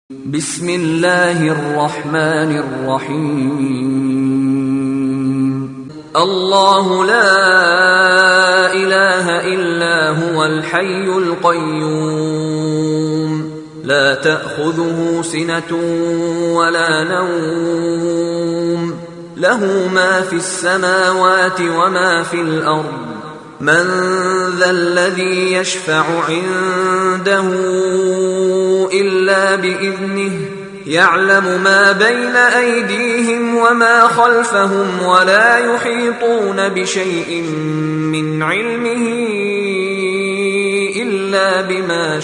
بسم الله الرحمن الرحيم الله لا اله الا هو الحي القيوم لا تاخذه سنه ولا نوم له ما في السماوات وما في الارض من ذا الذي يشفع عنده الا باذنه يعلم ما بين ايديهم وما خلفهم ولا يحيطون بشيء من علمه الا بما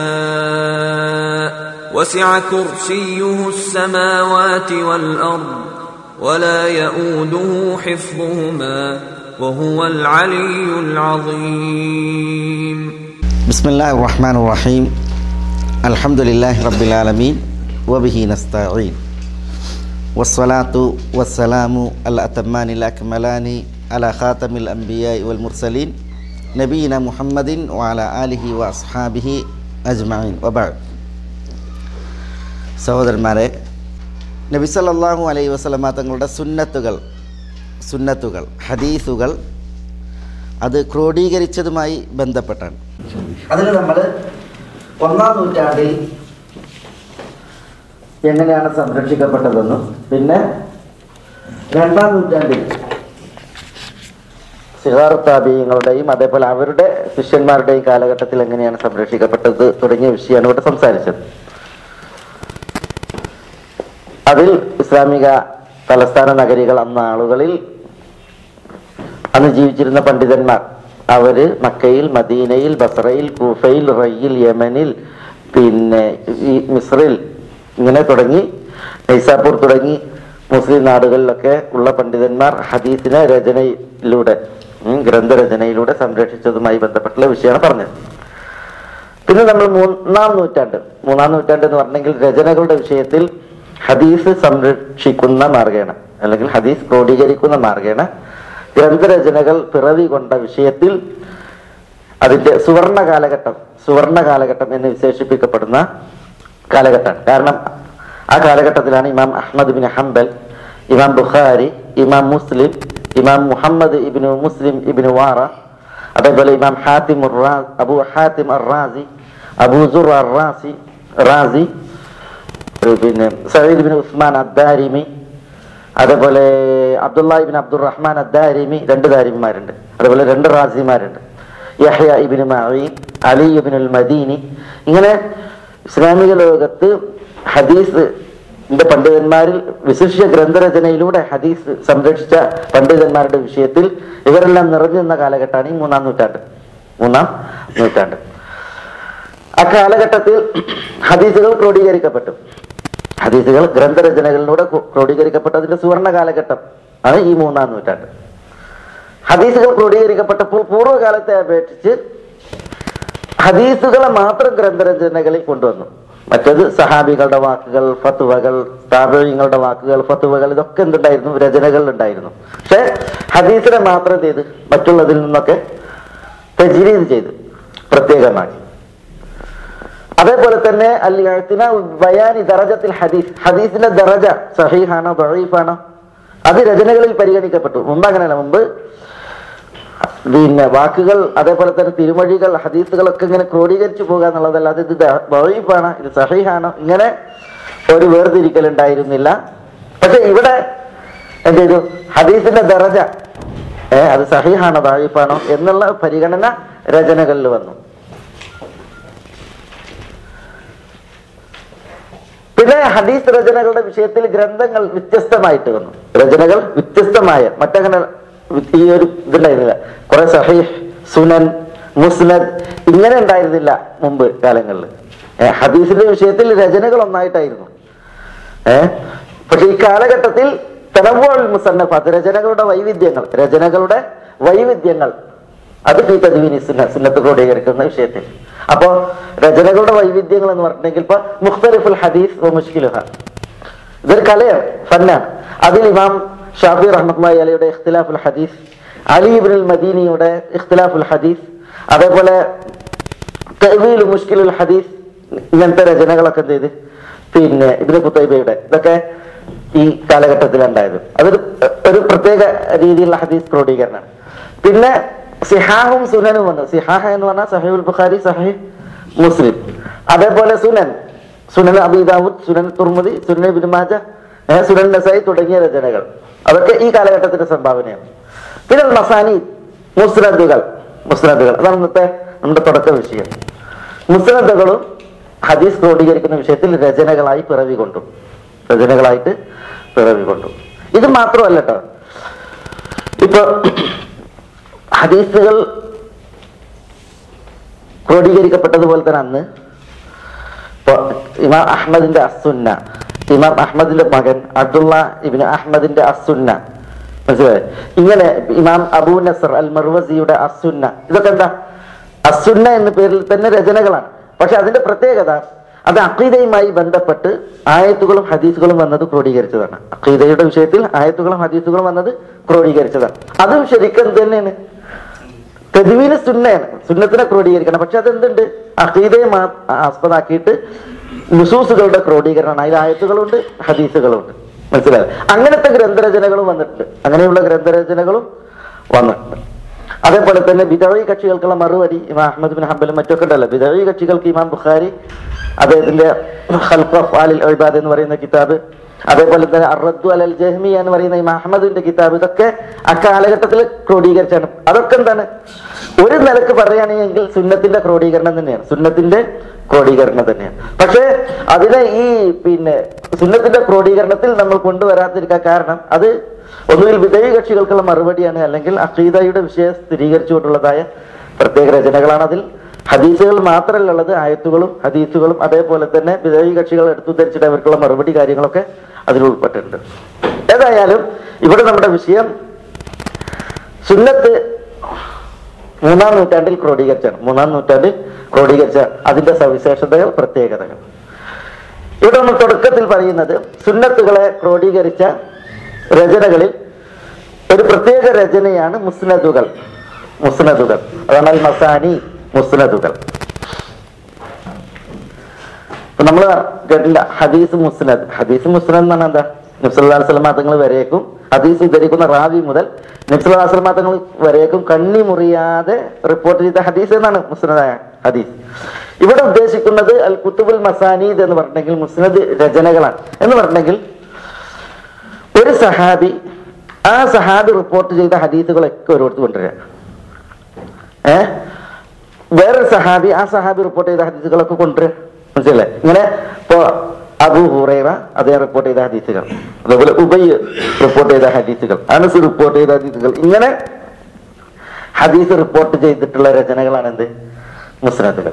شاء وسع كرسيه السماوات والارض ولا يئوده حفظهما وهو العلي العظيم بسم الله الرحمن الرحيم الحمد لله رب العالمين وبه نستعين والصلاة والسلام الأتمان الأكملان على خاتم الأنبياء والمرسلين نبينا محمد وعلى آله وأصحابه أجمعين وبعد സഹോദരന്മാരെ നബി സല്ലല്ലാഹു അലൈഹി വസല്ലമ തങ്ങളുടെ സുന്നത്തുകൾ സുന്നത്തുകൾ ഹദീസുകൾ അത് ക്രോഡീകരിച്ചതുമായി ബന്ധപ്പെട്ടാണ് അതിൽ നമ്മൾ ഒന്നാം നൂറ്റാണ്ടിൽ എങ്ങനെയാണ് സംരക്ഷിക്കപ്പെട്ടതെന്നും പിന്നെ രണ്ടാം നൂറ്റാണ്ടിൽ സിഹാർ താപീയങ്ങളുടെയും അതേപോലെ അവരുടെ ശിഷ്യന്മാരുടെയും കാലഘട്ടത്തിൽ എങ്ങനെയാണ് സംരക്ഷിക്കപ്പെട്ടത് തുടങ്ങിയ വിഷയമാണ് ഇവിടെ സംസാരിച്ചത് അതിൽ ഇസ്ലാമിക തലസ്ഥാന നഗരികൾ അന്ന ആളുകളിൽ അന്ന് ജീവിച്ചിരുന്ന പണ്ഡിതന്മാർ അവര് മക്കയിൽ മദീനയിൽ ബസറയിൽ കൂഫയിൽ റയ്യിൽ യമനിൽ പിന്നെ ഈ മിസ്രിൽ ഇങ്ങനെ തുടങ്ങി നൈസാപ്പൂർ തുടങ്ങി മുസ്ലിം നാടുകളിലൊക്കെ ഉള്ള പണ്ഡിതന്മാർ ഹദീസിനെ രചനയിലൂടെ ഉം, ഗ്രന്ഥരചനയിലൂടെ സംരക്ഷിച്ചതുമായി ബന്ധപ്പെട്ടുള്ള വിഷയമാണ് പറഞ്ഞത് പിന്നെ നമ്മൾ മൂന്നാം നൂറ്റാണ്ട് മൂന്നാം നൂറ്റാണ്ട് എന്ന് പറഞ്ഞെങ്കിൽ രചനകളുടെ വിഷയത്തിൽ ഹദീസ് സംരക്ഷിക്കുന്ന മാർഗേണ അല്ലെങ്കിൽ ഹദീസ് ക്രോഡീകരിക്കുന്ന മാർഗേണ ഗ്രന്ഥരചനകൾ പിറവി കൊണ്ട വിഷയത്തിൽ അതിന്റെ സുവർണ കാലഘട്ടം സുവർണ കാലഘട്ടം എന്ന് വിശേഷിപ്പിക്കപ്പെടുന്ന കാലഘട്ടമാണ് കാരണം ആ കാലഘട്ടത്തിലാണ് ഇമാം അഹ്മദ് ബിൻ ഹംബൽ ഇമാം ബുഖാരി ഇമാം മുസ്ലിം ഇമാം മുഹമ്മദ് ഇബിനു മുസ്ലിം ഇബിനു വാറ അതേപോലെ ഇമാം ഹാത്തിം ഉർ-റാ- അബു ഹാത്തിം അർ റാസി അബൂ സുർ അർ റാസി റാസി ഏഹ് പിന്നെ സയ്യിദ് ബിൻ ഉസ്മാൻ അദ്ദാരിമി അതേപോലെ അബ്ദുള്ള ഇബിൻ അബ്ദുറഹ്മാൻ അദ്ദാരിമി രണ്ട് ദാരിമിമാരുണ്ട് അതേപോലെ രണ്ട് റാസിമാരുണ്ട് യഹ്യ ഇബിൻ മഈൻ അലി ഇബിൻ ഉൽ മദീനി ഇങ്ങനെ ഇസ്ലാമിക ലോകത്ത് ഹദീസ് ന്റെ പണ്ഡിതന്മാരിൽ വിശിഷ്യ ഗ്രന്ഥരചനയിലൂടെ ഹദീസ് സംരക്ഷിച്ച പണ്ഡിതന്മാരുടെ വിഷയത്തിൽ ഇവരെല്ലാം നിറഞ്ഞു നിന്ന കാലഘട്ടമാണ് ഈ മൂന്നാം നൂറ്റാണ്ട് മൂന്നാം നൂറ്റാണ്ട് ആ കാലഘട്ടത്തിൽ ഹദീസുകൾ ക്രോഡീകരിക്കപ്പെട്ടു ഹദീസുകൾ ഗ്രന്ഥരചനകളിലൂടെ ക്രോ- ക്രോഡീകരിക്കപ്പെട്ടതിന്റെ സുവർണ കാലഘട്ടം ആണ് ഈ മൂന്നാം നൂറ്റാണ്ട് ഹദീസുകൾ ക്രോഡീകരിക്കപ്പെട്ടപ്പോൾ പൂർവ്വകാലത്തെ അപേക്ഷിച്ച് ഹദീസുകളെ മാത്രം ഗ്രന്ഥരചനകളിൽ കൊണ്ടുവന്നു മറ്റേത് സഹാബികളുടെ വാക്കുകൾ ഫത്തുവകൾ സ്ഥാപനങ്ങളുടെ വാക്കുകൾ ഫത്തുവകൾ ഇതൊക്കെ എന്തുണ്ടായിരുന്നു രചനകളിൽ ഉണ്ടായിരുന്നു പക്ഷെ ഹദീസിനെ മാത്രം ചെയ്ത് മറ്റുള്ളതിൽ നിന്നൊക്കെ തജ്രീദ് ചെയ്ത് പ്രത്യേകമാക്കി അതേപോലെ തന്നെ അൽ ഇഅ്തിനാ ബയാനി ദറജത്തിൽ ഹദീസ് ഹദീസിന്റെ ദറജ സഹീഹാണോ ദഈഫാണോ അത് രചനകളിൽ പരിഗണിക്കപ്പെട്ടു മുമ്പ് അങ്ങനെയല്ല മുമ്പ് പിന്നെ വാക്കുകൾ അതേപോലെ തന്നെ തിരുമൊഴികൾ ഹദീസുകളൊക്കെ ഇങ്ങനെ ക്രോഡീകരിച്ചു പോകുക എന്നുള്ളതല്ലാതെ ഇത് ദഈഫാണോ ഇത് സഹീഹാണോ ഇങ്ങനെ ഒരു വേർതിരിക്കൽ ഉണ്ടായിരുന്നില്ല പക്ഷെ ഇവിടെ എന്ത് ചെയ്തു ഹദീസിന്റെ ദറജ ഏ അത് സഹീഹാണോ ദഈഫാണോ എന്നുള്ള പരിഗണന രചനകളിൽ വന്നു പിന്നെ ഹദീസ് രചനകളുടെ വിഷയത്തിൽ ഗ്രന്ഥങ്ങൾ വ്യത്യസ്തമായിട്ട് വന്നു രചനകൾ വ്യത്യസ്തമായ മറ്റങ്ങനെ ഈ ഒരു ഇതുണ്ടായിരുന്നില്ല കുറെ സഹീഹ് സുനൻ മുസ്നദ് ഇങ്ങനെ ഉണ്ടായിരുന്നില്ല മുമ്പ് കാലങ്ങളിൽ ഏ, ഹദീസിന്റെ വിഷയത്തിൽ രചനകൾ ഒന്നായിട്ടായിരുന്നു ഏ പക്ഷെ ഈ കാലഘട്ടത്തിൽ തലവോൾ മുസന്നഫാത്ത് രചനകളുടെ വൈവിധ്യങ്ങൾ രചനകളുടെ വൈവിധ്യങ്ങൾ അത് ഫീ തദ്വീനി സുന്ന സുന്നത്ത് ക്രോഡീകരിക്കുന്ന വിഷയത്തിൽ അപ്പോ രചനകളുടെ വൈവിധ്യങ്ങൾ എന്ന് പറഞ്ഞിട്ടുണ്ടെങ്കിൽ ഇപ്പൊ മുഖ്തലിഫുൽ ഹദീസ് വ മുഷ്കിലുഹ ഇതൊരു കലയാണ് ഫന്നാണ് അതിൽ ഇമാം ഷാഫി റഹ്മത്തുള്ളാഹി അലിയുടെ ഇഖ്തിലാഫുൽ ഹദീസ് അലി ഇബ്നുൽ മദീനിയുടെ ഇഖ്തിലാഫുൽ ഹദീസ് അതേപോലെ തഅ്വീൽ മുഷ്കിലുൽ ഹദീസ് ഇങ്ങനത്തെ രചനകളൊക്കെ എന്ത് ചെയ്ത് പിന്നെ ഇബിന് കുത്തൈബയുടെ ഇതൊക്കെ ഈ കാലഘട്ടത്തിലുണ്ടായത് അതൊരു ഒരു പ്രത്യേക രീതിയിലുള്ള ഹദീസ് ക്രോഡീകരണമാണ് പിന്നെ സിഹാഹും സുനനും വന്നു സിഹാഹ എന്ന് പറഞ്ഞാൽ സഹീബുൽ ബുഖാരി സഹീ മുസ്ലിം അതേപോലെ സുനൻ സുനൻ അബിദാവുദ് സുനൻ തുർമുദി സുനൻ ഇബ്നു മാജ ഏഹ്, സുനൻ നസായി തുടങ്ങിയ രചനകൾ അതൊക്കെ ഈ കാലഘട്ടത്തിന്റെ സംഭാവനയാണ് പിന്നെ മസാനി മുസ്നദുകൾ മുസ്നദുകൾ അതാണ് ഇന്നത്തെ നമ്മുടെ തുടക്ക വിഷയം മുസ്നദുകളും ഹദീസ് ക്രോഡീകരിക്കുന്ന വിഷയത്തിൽ രചനകളായി പിറവി കൊണ്ടു രചനകളായിട്ട് പിറവി കൊണ്ടു ഇത് മാത്രമല്ല കേട്ടോ ഇപ്പൊ ഹദീസുകൾ ക്രോഡീകരിക്കപ്പെട്ടതുപോലെ തന്നെ അന്ന് ഇപ്പൊ ഇമാം അഹമ്മദിന്റെ അസുന്ന ഇമാം അഹമ്മദിന്റെ മകൻ അബ്ദുള്ള ഇബിന് അഹമ്മദിന്റെ അസുന്ന മനസ്സിലായി ഇങ്ങനെ ഇമാം അബൂ നസർ അൽ മർവസിയുടെ അസുന്ന ഇതൊക്കെ എന്താ അസുന്ന എന്ന പേരിൽ തന്നെ രചനകളാണ് പക്ഷെ അതിന്റെ പ്രത്യേകത അത് അഖീദയുമായി ബന്ധപ്പെട്ട് ആയത്തുകളും ഹദീസുകളും വന്നത് ക്രോഡീകരിച്ചതാണ് അഖീദയുടെ വിഷയത്തിൽ ആയത്തുകളും ഹദീസുകളും വന്നത് ക്രോഡീകരിച്ചതാണ് അതും ശരിക്കും എന്ത് തന്നെയാണ് തെരുവിന് സുന്നയാണ് സുന്നത്തിനെ ക്രോഡീകരിക്കണം പക്ഷെ അതെന്തുണ്ട് അഖീദയെ മാ- ആസ്പദമാക്കിയിട്ട് നുസൂസുകളുടെ ക്രോഡീകരണമാണ് അതിൽ ആയത്തുകളുണ്ട് ഹദീസുകളുണ്ട് മനസ്സിലായോ അങ്ങനത്തെ ഗ്രന്ഥരചനകളും വന്നിട്ടുണ്ട് അങ്ങനെയുള്ള ഗ്രന്ഥരചനകളും വന്നിട്ടുണ്ട് അതേപോലെ തന്നെ ബിദവി കക്ഷികൾക്കുള്ള മറുപടി ഇമാം അഹമ്മദ് ബിൻ ഹംബലും മറ്റൊക്കെ ഉണ്ടല്ലോ ബിദവി കക്ഷികൾക്ക് ഇമാം ബുഖാരി അദ്ദേഹത്തിന്റെ ഖൽഖ് ഓഫ് ആലിൽ ഇബാദ് എന്ന് പറയുന്ന കിതാബ് അതേപോലെ തന്നെ അറദ്ദു അലൽ ജഹ്മിയ എന്ന് പറയുന്ന ഇമാം അഹമ്മദിന്റെ കിതാബ് ഇതൊക്കെ ആ കാലഘട്ടത്തിൽ ക്രോഡീകരിച്ചാണ് അതൊക്കെ എന്താണ് ഒരു നിലക്ക് പറയുകയാണെങ്കിൽ സുന്നത്തിന്റെ ക്രോഡീകരണം തന്നെയാണ് സുന്നത്തിന്റെ ക്രോഡീകരണം തന്നെയാണ് പക്ഷേ അതിനെ ഈ പിന്നെ സുന്നത്തിന്റെ ക്രോഡീകരണത്തിൽ നമ്മൾ കൊണ്ടുവരാതിരിക്കാൻ കാരണം അത് ഒന്നുകിൽ വിധേയ കക്ഷികൾക്കുള്ള മറുപടിയാണ് അല്ലെങ്കിൽ അഖീദയുടെ വിഷയം സ്ഥിരീകരിച്ചുകൊണ്ടുള്ളതായ പ്രത്യേക രചനകളാണ് അതിൽ ഹദീസുകൾ മാത്രമല്ല ഉള്ളത് ആയത്തുകളും ഹദീസുകളും അതേപോലെ തന്നെ വിധേയ കക്ഷികൾ എടുത്തു ധരിച്ചിട്ട് അവർക്കുള്ള മറുപടി കാര്യങ്ങളൊക്കെ അതിൽ ഉൾപ്പെട്ടിട്ടുണ്ട് ഏതായാലും ഇവിടെ നമ്മുടെ വിഷയം സുന്നത്ത് മൂന്നാം നൂറ്റാണ്ടിൽ ക്രോഡീകരിച്ചാണ് മൂന്നാം നൂറ്റാണ്ടിൽ ക്രോഡീകരിച്ച അതിന്റെ സവിശേഷതകൾ പ്രത്യേകതകൾ ഇവിടെ നമ്മൾ തുടക്കത്തിൽ പറയുന്നത് സുന്നത്തുകളെ ക്രോഡീകരിച്ച രചനകളിൽ ഒരു പ്രത്യേക രചനയാണ് മുസ്നദുകൾ മുസ്നദുകൾ അതാണ് അൽ മസാനി മുസ്നദുകൾ ഇപ്പൊ നമ്മൾ കേട്ടില്ല ഹദീസ് മുസ്നദ് ഹദീസ് മുസ്നദ് എന്ന് പറഞ്ഞാൽ എന്താ നബ്സല്ലാ സ്വലമ തങ്ങൾ വരേക്കും ഹദീസ് ഉദ്ധരിക്കുന്ന റാവി മുതൽ നബ്സല്ലാ സ്വലമ തങ്ങൾ വരേക്കും കണ്ണി മുറിയാതെ റിപ്പോർട്ട് ചെയ്ത ഹദീസ് എന്നാണ് മുസ്നദായ ഹദീസ് ഇവിടെ ഉദ്ദേശിക്കുന്നത് അൽ കുത്തുബുൽ മസാനീദ് എന്ന് പറഞ്ഞെങ്കിൽ മുസ്നദ് രചനകളാണ് എന്ന് പറഞ്ഞെങ്കിൽ ഒരു സഹാബി ആ സഹാബി റിപ്പോർട്ട് ചെയ്ത ഹദീസുകളൊക്കെ ഒരിടത്ത് കൊണ്ടുവരിക ഏ വേറൊരു സഹാബി ആ സഹാബി റിപ്പോർട്ട് ചെയ്ത ഹദീസുകളൊക്കെ കൊണ്ടുവരിക മനസ്സിലല്ലേ ഇങ്ങനെ ഇപ്പോ അബു ഹുറൈറ അദ്ദേഹം റിപ്പോർട്ട് ചെയ്ത ഹദീസുകൾ അതേപോലെ ഉബയ്യ് റിപ്പോർട്ട് ചെയ്ത ഹദീസുകൾ അനസ് റിപ്പോർട്ട് ചെയ്ത ഹദീസുകൾ ഇങ്ങനെ ഹദീസ് റിപ്പോർട്ട് ചെയ്തിട്ടുള്ള രചനകളാണ് എന്ത് മുസ്നദുകൾ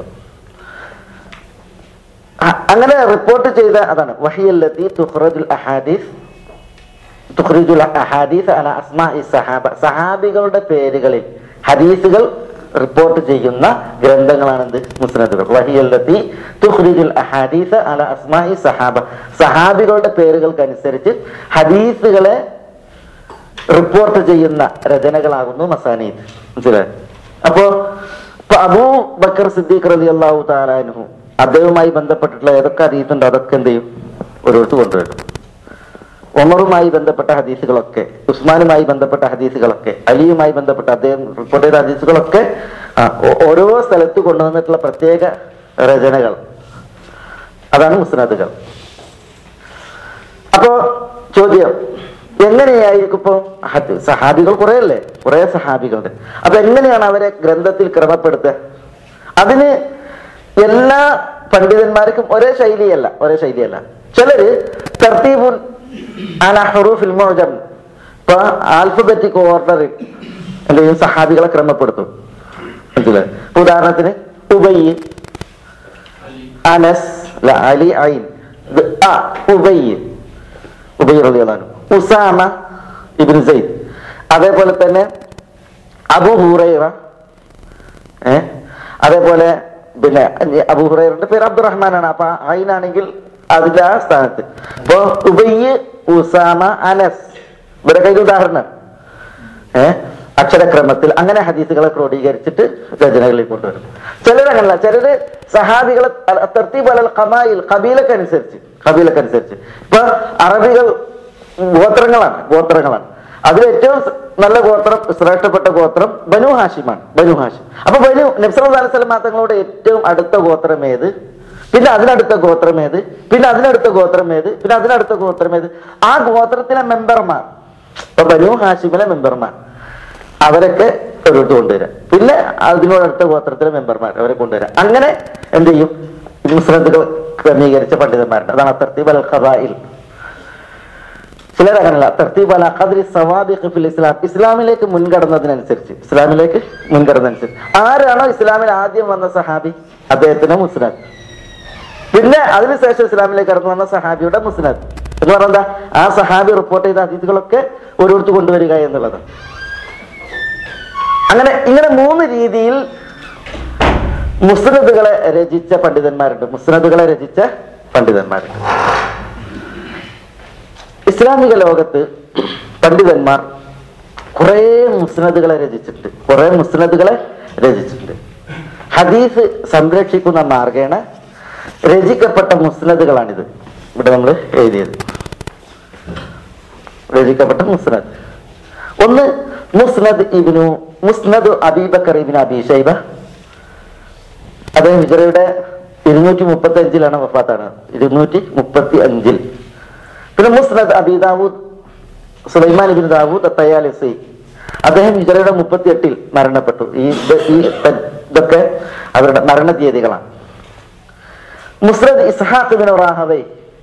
അ- അങ്ങനെ റിപ്പോർട്ട് ചെയ്ത അതാണ് വഹിയല്ലത്തി തുഖ്റജുൽ അഹാദീസ് തുഖ്റിജുൽ അഹാദീസ് അല അസ്മാഇ സഹാബ സഹാബികളുടെ പേരുകളിൽ ഹദീസുകൾ റിപ്പോർട്ട് ചെയ്യുന്ന ഗ്രന്ഥങ്ങളാണ് എന്ത് മുസ്നദുകൾ വഹിയല്ലത്തി തുഖ്റിജുൽ അഹാദീസ് അല അസ്മാഇ സഹാബ സഹാബികളുടെ പേരുകൾക്കനുസരിച്ച് ഹദീസുകളെ റിപ്പോർട്ട് ചെയ്യുന്ന രചനകളാകുന്നു മസാനീദ് മനസ്സിലായി അപ്പോ ഇപ്പൊ അബൂ ബക്കർ സിദ്ദീഖ് റലി അള്ളാഹു താലാനുഹു അദ്ദേഹവുമായി ബന്ധപ്പെട്ടിട്ടുള്ള ഏതൊക്കെ ഹദീസുണ്ടോ അതൊക്കെ എന്ത് ചെയ്യും ഓരോരുത്തർ കൊണ്ടുവരും ഉമറുമായി ബന്ധപ്പെട്ട ഹദീസുകളൊക്കെ ഉസ്മാനുമായി ബന്ധപ്പെട്ട ഹദീസുകളൊക്കെ അലിയുമായി ബന്ധപ്പെട്ട അദ്ദേഹം റിപ്പോർട്ട് ചെയ്ത ഹദീസുകളൊക്കെ ആ, ഓ- ഓരോ സ്ഥലത്ത് കൊണ്ടുവന്നിട്ടുള്ള പ്രത്യേക രചനകൾ അതാണ് മുസ്നദുകൾ അപ്പോ ചോദ്യം എങ്ങനെയായിരിക്കും ഇപ്പോ ഹദ് സഹാബികൾ കുറെ അല്ലേ കുറെ സഹാബികളുണ്ട് അപ്പൊ എങ്ങനെയാണ് അവരെ ഗ്രന്ഥത്തിൽ ക്രമപ്പെടുത്തുക അതിന് എല്ലാ പണ്ഡിതന്മാർക്കും ഒരേ ശൈലിയല്ല ഒരേ ശൈലിയല്ല ചിലര് തർത്തീബുൻ അല ഹുറൂഫിൽ മുഅ്ജം ഇപ്പൊ ആൽഫബറ്റിക് ഓർഡറിൽ എന്ത് ചെയ്യും സഹാബികളെ ക്രമപ്പെടുത്തും മനസ്സിലായോ? ഇപ്പൊ ഉദാഹരണത്തിന് ഉബയ്യ് അനസ് ല അലി ഐൻ ഇത് അ ഉബയ്യ് ഉബയ്യ് റളിയല്ലാഹു അൻഹു ഉസാമ ഇബ്നു സെയ്ദ് അതേപോലെ തന്നെ അബു ഹുറൈറ ഏ അതേപോലെ പിന്നെ അബു ഹുറൈറന്റെ പേര് അബ്ദുറഹ്മാനാണ് അപ്പൊ ഐനാണെങ്കിൽ അതിന്റെ ആ സ്ഥാനത്ത് ഇപ്പൊ ഉബയ്യ് ഉസാമ അനസ് ഇവരൊക്കെ ഇത് ഉദാഹരണം ഏ അക്ഷരക്രമത്തിൽ അങ്ങനെ ഹദീസുകളെ ക്രോഡീകരിച്ചിട്ട് രചനകളിൽ കൊണ്ടുവരും ചിലരങ്ങനല്ല ചിലര് സഹാബികളെ തർത്തീബ് അലൽ ഖമായിൽ കബീലക്കനുസരിച്ച് കബീലക്കനുസരിച്ച് ഇപ്പൊ അറബികൾ ഗോത്രങ്ങളാണ് ഗോത്രങ്ങളാണ് അതിൽ ഏറ്റവും സ് നല്ല ഗോത്രം ശ്രേഷ്ഠപ്പെട്ട ഗോത്രം ബനു ഹാഷിമാണ് ബനു ഹാഷിം അപ്പൊ ബനു നബ്സല്ലാ അലൈഹി തങ്ങളോട് ഏറ്റവും അടുത്ത ഗോത്രം ഏത് പിന്നെ അതിനടുത്ത ഗോത്രം ഏത് പിന്നെ അതിനടുത്ത ഗോത്രം ഏത് പിന്നെ അതിനടുത്ത ഗോത്രം ഏത് ആ ഗോത്രത്തിലെ മെമ്പർമാർ ഇപ്പൊ ബനു ഹാഷിമിലെ മെമ്പർമാർ അവരൊക്കെ ഒരിടത്ത് കൊണ്ടുവരാം പിന്നെ അതിനോടടുത്ത ഗോത്രത്തിലെ മെമ്പർമാർ അവരെ കൊണ്ടുവരാം അങ്ങനെ എന്ത് ചെയ്യും മുസ്ലിത്തുകൾ ക്രമീകരിച്ച പണ്ഡിതന്മാരുണ്ട് അതാണ് തർത്തീബ് അൽ ഖബായിൽ ചിലരങ്ങനല്ല തർത്തീബ് അൽ ഖദ്രി സവാബിഖ് ഫിൽ ഇസ്ലാം ഇസ്ലാമിലേക്ക് മുൻകടന്നതിനനുസരിച്ച് ഇസ്ലാമിലേക്ക് മുൻകടന്നതനുസരിച്ച് ആരാണോ ഇസ്ലാമിൽ ആദ്യം വന്ന സഹാബി അദ്ദേഹത്തിന് മുസ്നാദ് പിന്നെ അതിനുശേഷം ഇസ്ലാമിലേക്ക് കടന്നു വന്ന സഹാബിയുടെ മുസ്നാദ് എന്ന് പറഞ്ഞാൽ എന്താ ആ സഹാബി റിപ്പോർട്ട് ചെയ്ത അതീതികളൊക്കെ ഓരോരുത്തർ കൊണ്ടുവരിക എന്നുള്ളത് അങ്ങനെ ഇങ്ങനെ മൂന്ന് രീതിയിൽ മുസ്നദുകളെ രചിച്ച പണ്ഡിതന്മാരുണ്ട് മുസ്നദുകളെ രചിച്ച പണ്ഡിതന്മാരുണ്ട് ഇസ്ലാമിക ലോകത്ത് പണ്ഡിതന്മാർ കുറേ മുസ്നദുകളെ രചിച്ചിട്ടുണ്ട് കുറേ മുസ്നദുകളെ രചിച്ചിട്ടുണ്ട് ഹദീസ് സംരക്ഷിക്കുന്ന മാർഗേണ രചിക്കപ്പെട്ട മുസ്നദുകളാണിത് ഇവിടെ നമ്മൾ എഴുതിയത് രചിക്കപ്പെട്ട മുസ്നദ് ഒന്ന് മുസ്നദ് ഇബിനു മുസ്നദ് അബീബക്കർ ഇബിൻ അബി ഷൈബ അദ്ദേഹം ഹിജറയുടെ ഇരുന്നൂറ്റി മുപ്പത്തി അഞ്ചിലാണ് വഫാത്താണ് ഇരുന്നൂറ്റി മുപ്പത്തി അഞ്ചിൽ പിന്നെ മുസ്നദ് അബി ദാവൂദ് സുലൈമാൻ ഇബിൻ ദാവൂദ് തയ്യാലിസി അദ്ദേഹം ഹിജറയുടെ മുപ്പത്തി എട്ടിൽ മരണപ്പെട്ടു ഈ ഇത് ഈ ഇതൊക്കെ അവരുടെ മരണ തീയതികളാണ് മുസ്നദ് ഇസ്ഹാഖ് ബിൻ റാഹവൈ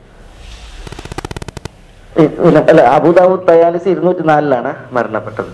ഈ- പിന്നെ അല്ല അബുദാവൂദ് തയാലിസി ഇരുന്നൂറ്റി നാലിലാണ് മരണപ്പെട്ടത്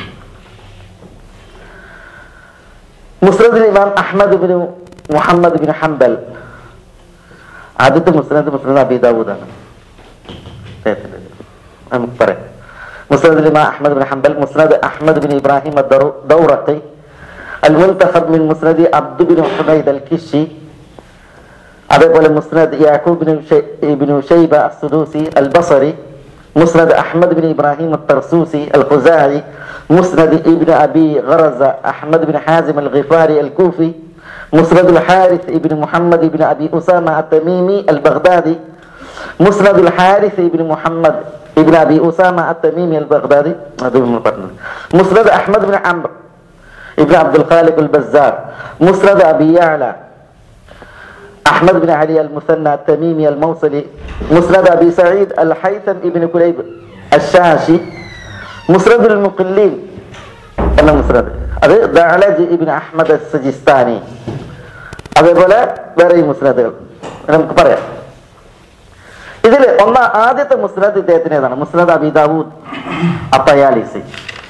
മുസ്ലിദിൻ Imam Ahmad bin Muhammad bin Hanbal ആദ്യത്തെ മുസ്ലിദ് മുസ്ലിദ് അബിദാവൂദാണ് അദ്ദേഹത്തിന്റെ നമുക്ക് പറയാം മുസ്ലിദ് ഇമാം അഹമ്മദ് ബിൻ ഹംബൽ മുസ്ലിദ് അഹമ്മദ് ബിൻ ഇബ്രാഹിം ദൗറഖി المنتخب من مسند عبد بن حميد الكشي അതേപോലെ മുസ്നദ് യാക്കൂബ് ബിൻ ഷൈ- ibn Shaiba Assadusi al Basri മുസ്നദ് അഹ്മദ് ബിൻ ഇബ്രാഹിം الطرسوسي الخزاعي مسند ابن أبي غرزة أحمد بن حازم الغفاري الكوفي مسند الحارث ابن محمد بن أبي أسامة التميمي البغدادي مسند الحارث ابن محمد ابن أبي أسامة التميمي البغدادي هذا من القرن. مسند أحمد بن عمرو ابن عبد الخالق البزار مسند أبي يعلى أحمد بن علي المثنى التميمي الموصلي مسند أبي سعيد الحيثم ابن كليب الشاشي مسند المقلين എന്ന മുസ്നദ് അത് ദഅലജ് ഇബ്ൻ അഹ്മദ് സജിസ്താനി അതേപോലെ വേറെയും മുസ്നദുകൾ നമുക്ക് പറയാം ഇതിൽ ഒന്നാ ആദ്യത്തെ മുസ്നദ് ഇദ്ദേഹത്തിന് ഏതാണ് മുസ്നദ് അബിദാവൂദ് അപ്പയാലിസി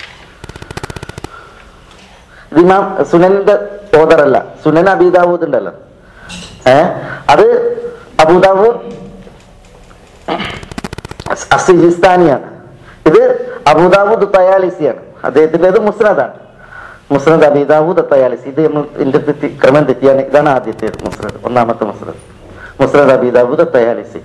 ഇത് ഇമാം സുനലിന്റെ ഓദറല്ല സുനൻ അബിദാവൂദ് ഉണ്ടല്ലോ ഏ അത് അബുദാവൂദ് അസിജിസ്ഥാനിയാണ് ഇത് അബുദാവൂദ് തയാലിസിയാണ് അദ്ദേഹത്തിൻ്റെത് മുസ്നദാണ് മുസ്നദ് അബിദാവൂദ് തയാലിസി ഇത് നമ്മൾ ഇതിന്റെ തെറ്റി ക്രമം തെറ്റിയാണ് ഇതാണ് ആദ്യത്തെ മുസ്നദ് ഒന്നാമത്തെ മുസ്നദ് മുസ്നദ് അബിദാവൂദ് തയാലിസി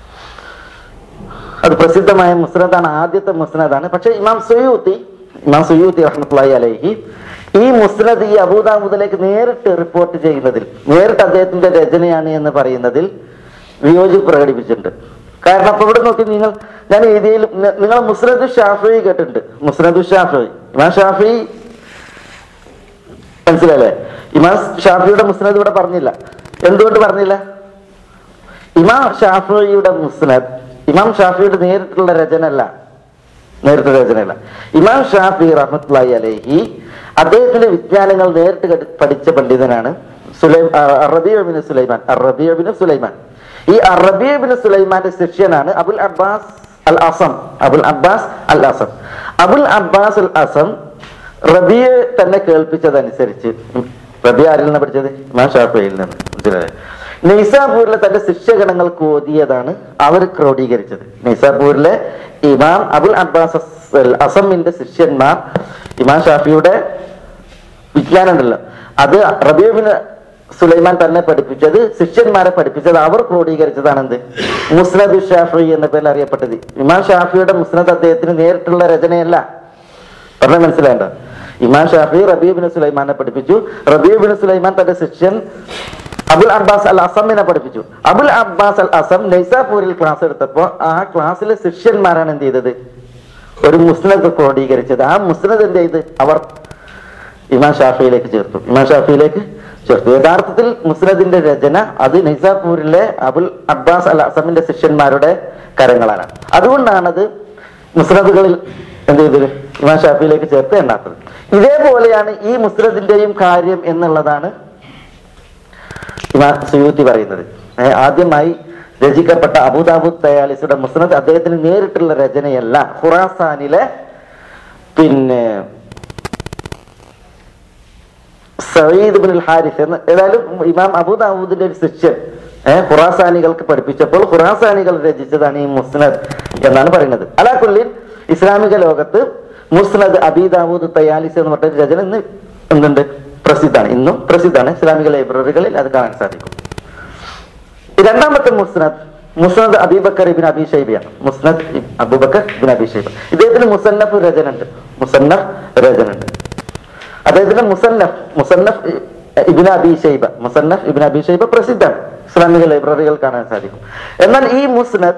അത് പ്രസിദ്ധമായ മുസ്നദാണ് ആദ്യത്തെ മുസ്നദാണ് പക്ഷെ ഇമാം സുയൂത്തി ഇമാം സുയൂത്തി റഹ്മത്തുള്ളാഹി അലൈഹി ഈ മുസ്നദ് ഈ അബൂദാബുദിലേക്ക് നേരിട്ട് റിപ്പോർട്ട് ചെയ്യുന്നതിൽ നേരിട്ട് അദ്ദേഹത്തിന്റെ രചനയാണ് എന്ന് പറയുന്നതിൽ വിയോജിപ്പ് പ്രകടിപ്പിച്ചിട്ടുണ്ട് കാരണം അപ്പൊ ഇവിടെ നോക്കി നിങ്ങൾ ഞാൻ ഏരിയയിൽ നിങ്ങൾ മുസ്നദ് ഷാഫി കേട്ടിട്ടുണ്ട് മുസ്നദ് ഷാഫി ഇമാം ഷാഫി മനസ്സിലല്ലേ ഇമാം ഷാഫിയുടെ മുസ്നദ് ഇവിടെ പറഞ്ഞില്ല എന്തുകൊണ്ട് പറഞ്ഞില്ല ഇമാം ഷാഫിയുടെ മുസ്നദ് ഇമാം ഷാഫിയുടെ നേരിട്ടുള്ള രചന അല്ല നേരിട്ടുള്ള രചനയല്ല ഇമാം ഷാഫി റഹ്മത്തുള്ളാഹി അലൈഹി അദ്ദേഹത്തിന്റെ വിജ്ഞാനങ്ങൾ നേരിട്ട് കടി- പഠിച്ച പണ്ഡിതനാണ് സുലൈം അറബിബിന് സുലൈമാൻ അറബിബിന് സുലൈമാൻ ഈ അറബിബിന് സുലൈമാന്റെ ശിഷ്യനാണ് Abul Abbas al Asam Abul Abbas al Asam Abul Abbas al Asam റബിയെ തന്നെ കേൾപ്പിച്ചതനുസരിച്ച് റബി ആരിൽ നിന്ന് പഠിച്ചത് ഇമാം ഷാഫിയിൽ നിന്ന് മനസ്സിലായോ? നൈസാപൂരിലെ തന്റെ ശിഷ്യഗണങ്ങൾക്ക് ഓതിയതാണ് അവർ ക്രോഡീകരിച്ചത് നൈസാപൂരിലെ ഇമാം അബുൽ അബ്ബാസ് അസ്- അസമിന്റെ ശിഷ്യന്മാർ ഇമാം ഷാഫിയുടെ വിജ്ഞാനം ഉണ്ടല്ലോ അത് റബീബിന് സുലൈമാൻ തന്നെ പഠിപ്പിച്ചത് ശിഷ്യന്മാരെ പഠിപ്പിച്ചത് അവർ ക്രോഡീകരിച്ചതാണ് എന്ത് മുസ്നദ് ഷാഫി എന്ന പേരിൽ അറിയപ്പെട്ടത് ഇമാം ഷാഫിയുടെ മുസ്നദ് അദ്ദേഹത്തിന് നേരിട്ടുള്ള രചനയല്ല പറഞ്ഞാൽ മനസ്സിലായണ്ട ഇമാം ഷാഫി റബീബിന് സുലൈമാനെ പഠിപ്പിച്ചു റബീബിന് സുലൈമാൻ തന്റെ ശിഷ്യൻ അബുൽ അബ്ബാസ് അൽ അസമിനെ പഠിപ്പിച്ചു അബുൽ അബ്ബാസ് അൽ അസം നൈസാപൂരിൽ ക്ലാസ് എടുത്തപ്പോ ആ ക്ലാസ്സിലെ ശിഷ്യന്മാരാണ് എന്ത് ചെയ്തത് ഒരു മുസ്നദ് ക്രോഡീകരിച്ചത് ആ മുസ്നദ് എന്ത് ചെയ്ത് അവർ ഇമാം ഷാഫിയിലേക്ക് ചേർത്തു ഇമാം ഷാഫിയിലേക്ക് ചേർത്തു യഥാർത്ഥത്തിൽ മുസ്നദിന്റെ രചന അത് നൈസാപൂരിലെ അബുൽ അബ്ബാസ് അൽ അസമിന്റെ ശിഷ്യന്മാരുടെ കരങ്ങളാണ് അതുകൊണ്ടാണത് മുസ്നദുകളിൽ എന്ത് ചെയ്തത് ഇമാം ഷാഫിയിലേക്ക് ചേർത്ത് എണ്ണാത്തത് ഇതേപോലെയാണ് ഈ മുസ്നദിന്റെയും കാര്യം എന്നുള്ളതാണ് ഇമാം സുയൂത്തി പറയുന്നത് ഏ, ആദ്യമായി രചിക്കപ്പെട്ട അബുദാബുദ് തയാലിസുടെ മുസ്നദ് അദ്ദേഹത്തിന് നേരിട്ടുള്ള രചനയല്ല ഖുറാസാനിലെ പിന്നെ സയ്യിദ് ബിൻ ഹാരിസ് എന്ന് ഏതായാലും ഇമാം അബൂദാവൂദിന്റെ ഒരു ശിഷ്യൻ ഏഹ് ഖുറാസാനികൾക്ക് പഠിപ്പിച്ചപ്പോൾ ഖുറാസാനികൾ രചിച്ചതാണ് ഈ മുസ്നദ് എന്നാണ് പറയുന്നത് അലാക്കുള്ളിൽ ഇസ്ലാമിക ലോകത്ത് മുസ്നദ് അബീദാവൂദ് തയാലിസ് എന്ന് പറഞ്ഞ രചന ഇന്ന് എന്തുണ്ട് പ്രസിദ്ധാണ് ഇന്നും പ്രസിദ്ധാണ് ഇസ്ലാമിക ലൈബ്രറികളിൽ അത് കാണാൻ സാധിക്കും ഈ രണ്ടാമത്തെ മുസ്നദ് മുസ്നദ് അബീബക്കർ ഇബിൻ അബി ഷൈബിയാണ് മുസ്നദ് ഇബ് അബൂബക്കർ ഇബിൻ അബി ഷൈബ ഇദ്ദേഹത്തിന് മുസന്നഫ് രചന ഉണ്ട് മുസന്നഫ് രചന ഉണ്ട് അദ്ദേഹത്തിന്റെ മുസന്നഫ് മുസന്നഫ് ഇ- ഇബിൻ അബി ഷൈബ മുസന്നഫ് ഇബിൻ അബി ഷൈബ പ്രസിദ്ധമാണ് ഇസ്ലാമിക ലൈബ്രറികൾ കാണാൻ സാധിക്കും എന്നാൽ ഈ മുസ്നദ്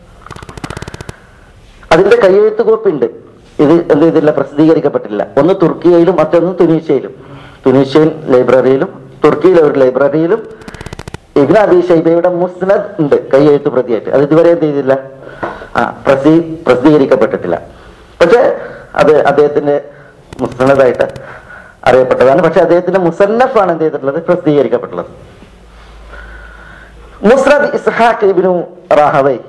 അതിന്റെ കയ്യെഴുത്ത് കോപ്പി ഉണ്ട് ഇത് എന്ത് ചെയ്തില്ല പ്രസിദ്ധീകരിക്കപ്പെട്ടില്ല ഒന്ന് തുർക്കിയയിലും മറ്റൊന്ന് തുനീഷ്യയിലും തുനീഷ്യൻ ലൈബ്രറിയിലും തുർക്കിയിലെ ഒരു ലൈബ്രറിയിലും ഇബ്ന അബി ഷൈബയുടെ മുസ്നദ് ഉണ്ട് കയ്യെഴുത്ത് പ്രതിയായിട്ട് അത് ഇതുവരെ എന്ത് ചെയ്തില്ല ആ പ്രസി പ്രസിദ്ധീകരിക്കപ്പെട്ടിട്ടില്ല പക്ഷെ അത് അദ്ദേഹത്തിന്റെ മുസ്നദായിട്ട് അറിയപ്പെട്ടതാണ് പക്ഷെ അദ്ദേഹത്തിന്റെ മുസന്നഫാണ് എന്ത് ചെയ്തിട്ടുള്ളത് പ്രസിദ്ധീകരിക്കപ്പെട്ടുള്ളത് മുസ്നദ് ഇസ്ഹാഖ് ഇബ്നു റാഹവൈ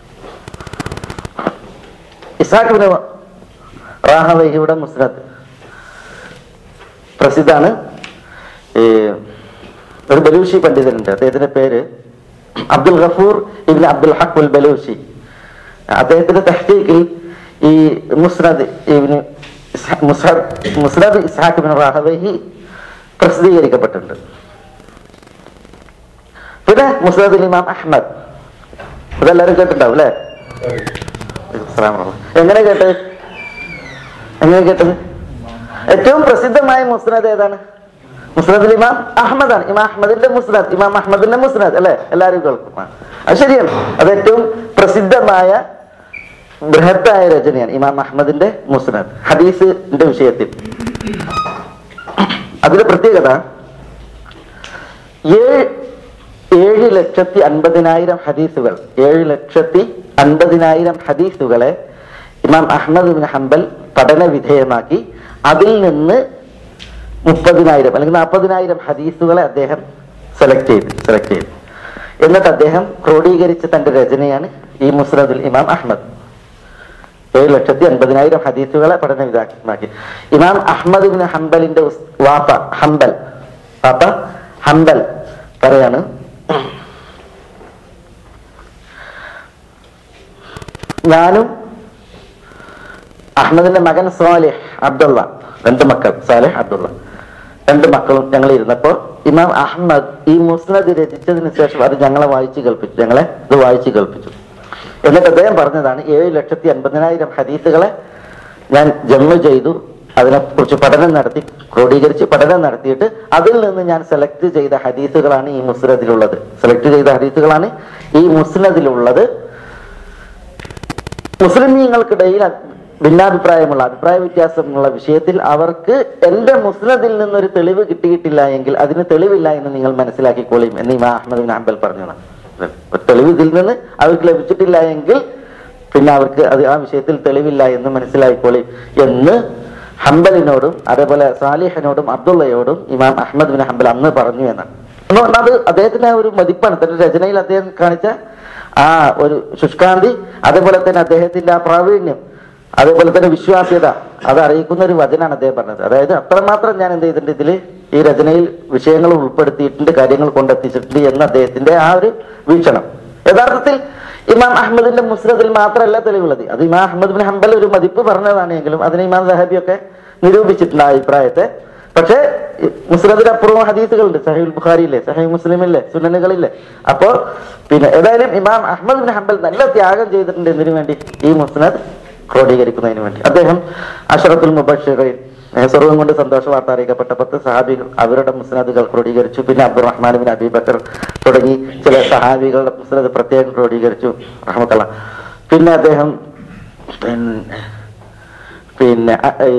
ഇസ്ഹാഖ് ഇബ്നു റാഹവൈഹിയുടെ മുസ്നദ് പ്രസിദ്ധാണ് ഈ ഒരു ബലൂഷി പണ്ഡിതനുണ്ട് അദ്ദേഹത്തിന്റെ പേര് അബ്ദുൽ ഗഫൂർ ഇബ്ൻ അബ്ദുൽ ഹഖ് ഉൽ ബലൂഷി അദ്ദേഹത്തിന്റെ തഹ്തീക്കിൽ ഈ മുസ്നദ് ഇബ്നു ഇസ്ഹ- മുസ്ഹദ് മുസ്നദ് ഇസ്ഹാഖ് ഇബ്നു റാഹവൈഹി പ്രസിദ്ധീകരിക്കപ്പെട്ടിട്ടുണ്ട് പിന്നെ മുസ്നദ് ഇമാം അഹ്മദ് ഇതെല്ലാവരും കേട്ടിട്ടുണ്ടാവും അല്ലേ അസ്സലാമു അലൈക്കും. എങ്ങനെ കേട്ടത് എങ്ങനെ കേട്ടത് ഏറ്റവും പ്രസിദ്ധമായ മുസ്നദ് ഏതാണ് മുസ്നദ് ഇമാം അഹമ്മദാണ് ഇമാം അഹമ്മദിന്റെ മുസ്നദ് ഇമാം അഹമ്മദിന്റെ മുസ്നദ് അല്ലെ എല്ലാവരും കേൾക്കും ആ. അത് ശരിയാണ് അത് ഏറ്റവും പ്രസിദ്ധമായ ബൃഹത്തായ രചനയാണ് ഇമാം അഹമ്മദിന്റെ മുസ്നദ് ഹദീസിന്റെ വിഷയത്തിൽ അതിന്റെ പ്രത്യേകത ഏഴ് ഏഴ് ലക്ഷത്തി അൻപതിനായിരം ഹദീസുകൾ ഏഴ് ലക്ഷത്തി അൻപതിനായിരം ഹദീസുകളെ ഇമാം അഹ്മദ് ബിൻ ഹംബൽ പഠന വിധേയമാക്കി അതിൽ നിന്ന് മുപ്പതിനായിരം അല്ലെങ്കിൽ നാൽപ്പതിനായിരം ഹദീസുകളെ അദ്ദേഹം സെലക്ട് ചെയ്ത് സെലക്ട് ചെയ്തു എന്നിട്ട് അദ്ദേഹം ക്രോഡീകരിച്ച തന്റെ രചനയാണ് ഈ മുസ്നദുൽ ഇമാം അഹ്മദ് ഏഴ് ലക്ഷത്തി അൻപതിനായിരം ഹദീസുകളെ പഠന വിധേയമാക്കി ഇമാം അഹ്മദ് ബിൻ ഹംബലിന്റെ ഉസ്- വാപ്പ ഹംബൽ വാപ്പ ഹംബൽ പറയാണ് ഞാനും അഹമ്മദിന്റെ മകൻ സാലിഹ് അബ്ദുള്ള രണ്ട് മക്കൾ സാലിഹ് അബ്ദുള്ള രണ്ട് മക്കളും ഞങ്ങൾ ഇരുന്നപ്പോ ഇമാം അഹമ്മദ് ഈ മുസ്നദ് രചിച്ചതിന് ശേഷം അത് ഞങ്ങളെ വായിച്ചു കേൾപ്പിച്ചു ഞങ്ങളെ ഇത് വായിച്ചു കേൾപ്പിച്ചു എന്നിട്ട് അദ്ദേഹം പറഞ്ഞതാണ് ഏഴ് ലക്ഷത്തി അൻപതിനായിരം ഹദീസുകളെ ഞാൻ ജമ്മു ചെയ്തു അതിനെക്കുറിച്ച് പഠനം നടത്തി ക്രോഡീകരിച്ച് പഠനം നടത്തിയിട്ട് അതിൽ നിന്ന് ഞാൻ സെലക്ട് ചെയ്ത ഹദീസുകളാണ് ഈ മുസ്നദിലുള്ളത് സെലക്ട് ചെയ്ത ഹദീസുകളാണ് ഈ മുസ്നദിലുള്ളത് മുസ്ലിമീങ്ങൾക്കിടയിൽ അ- ഭിന്നാഭിപ്രായമുള്ള അഭിപ്രായ വ്യത്യാസമുള്ള വിഷയത്തിൽ അവർക്ക് എന്റെ മുസ്നദിൽ നിന്നൊരു തെളിവ് കിട്ടിയിട്ടില്ല എങ്കിൽ അതിന് തെളിവില്ല എന്ന് നിങ്ങൾ മനസ്സിലാക്കിക്കോളിയും എന്ന് ഇമാം അഹമ്മദ് ബിൻ ഹംബൽ പറഞ്ഞു ഒരു തെളിവ് ഇതിൽ നിന്ന് അവർക്ക് ലഭിച്ചിട്ടില്ല എങ്കിൽ പിന്നെ അവർക്ക് അത് ആ വിഷയത്തിൽ തെളിവില്ല എന്ന് മനസ്സിലാക്കിക്കോളിയും എന്ന് ഹംബലിനോടും അതേപോലെ സാലിഹിനോടും അബ്ദുള്ളയോടും ഇമാം അഹമ്മദ് ബിൻ ഹംബൽ അന്ന് പറഞ്ഞു എന്നാണ് എന്ന് പറഞ്ഞാൽ അത് അദ്ദേഹത്തിന്റെ ആ ഒരു മതിപ്പാണ് തന്റെ രചനയിൽ അദ്ദേഹം കാണിച്ച ആ ഒരു ശുഷ്കാന്തി അതേപോലെ തന്നെ അദ്ദേഹത്തിന്റെ ആ പ്രാവീണ്യം അതേപോലെ തന്നെ വിശ്വാസ്യത അത് അറിയിക്കുന്ന ഒരു വചനാണ് അദ്ദേഹം പറഞ്ഞത് അതായത് അത്രമാത്രം ഞാൻ എന്ത് ചെയ്തിട്ടുണ്ട് ഇതിൽ ഈ രചനയിൽ വിഷയങ്ങൾ ഉൾപ്പെടുത്തിയിട്ടുണ്ട് കാര്യങ്ങൾ കൊണ്ടെത്തിച്ചിട്ടുണ്ട് എന്ന് അദ്ദേഹത്തിന്റെ ആ ഒരു വീക്ഷണം യഥാർത്ഥത്തിൽ ഇമാം അഹമ്മദിന്റെ മുസ്രദിൽ മാത്രമല്ല തെളിവുള്ളത് അത് ഇമാം അഹമ്മദ് ബിൻ ഹംബൽ ഒരു മതിപ്പ് പറഞ്ഞതാണെങ്കിലും അതിന് ഇമാം സഹബിയൊക്കെ നിരൂപിച്ചിട്ടുണ്ട് ആ അഭിപ്രായത്തെ പക്ഷേ മുസ്ലിദിനപ്പുറവും ഹദീസുകളുണ്ട് സഹീൽ ബുഖാരിയില്ലേ സഹീ മുസ്ലിമില്ലേ സുനനുകളില്ലേ അപ്പോ പിന്നെ ഏതായാലും ഇമാം അഹമ്മദ് ബിൻ ഹംബൽ നല്ല ത്യാഗം ചെയ്തിട്ടുണ്ട് എന്തിനു വേണ്ടി ഈ മുസ്നദ് ക്രോഡീകരിക്കുന്നതിന് വേണ്ടി അദ്ദേഹം അഷറത്തുൽ മുബഷിറിൻ ഏഹ് സ്വർഗം കൊണ്ട് സന്തോഷ വാർത്ത അറിയിക്കപ്പെട്ട പത്ത് സഹാബികൾ അവരുടെ മുസ്നദുകൾ ക്രോഡീകരിച്ചു പിന്നെ അബ്ദുറഹ്മാൻ ബിൻ അബി ബക്കർ തുടങ്ങി ചില സഹാബികളുടെ മുസ്നദ് പ്രത്യേകം ക്രോഡീകരിച്ചു റഹ്മത്തല്ല പിന്നെ അദ്ദേഹം പിന്നെ പിന്നെ അ- ഈ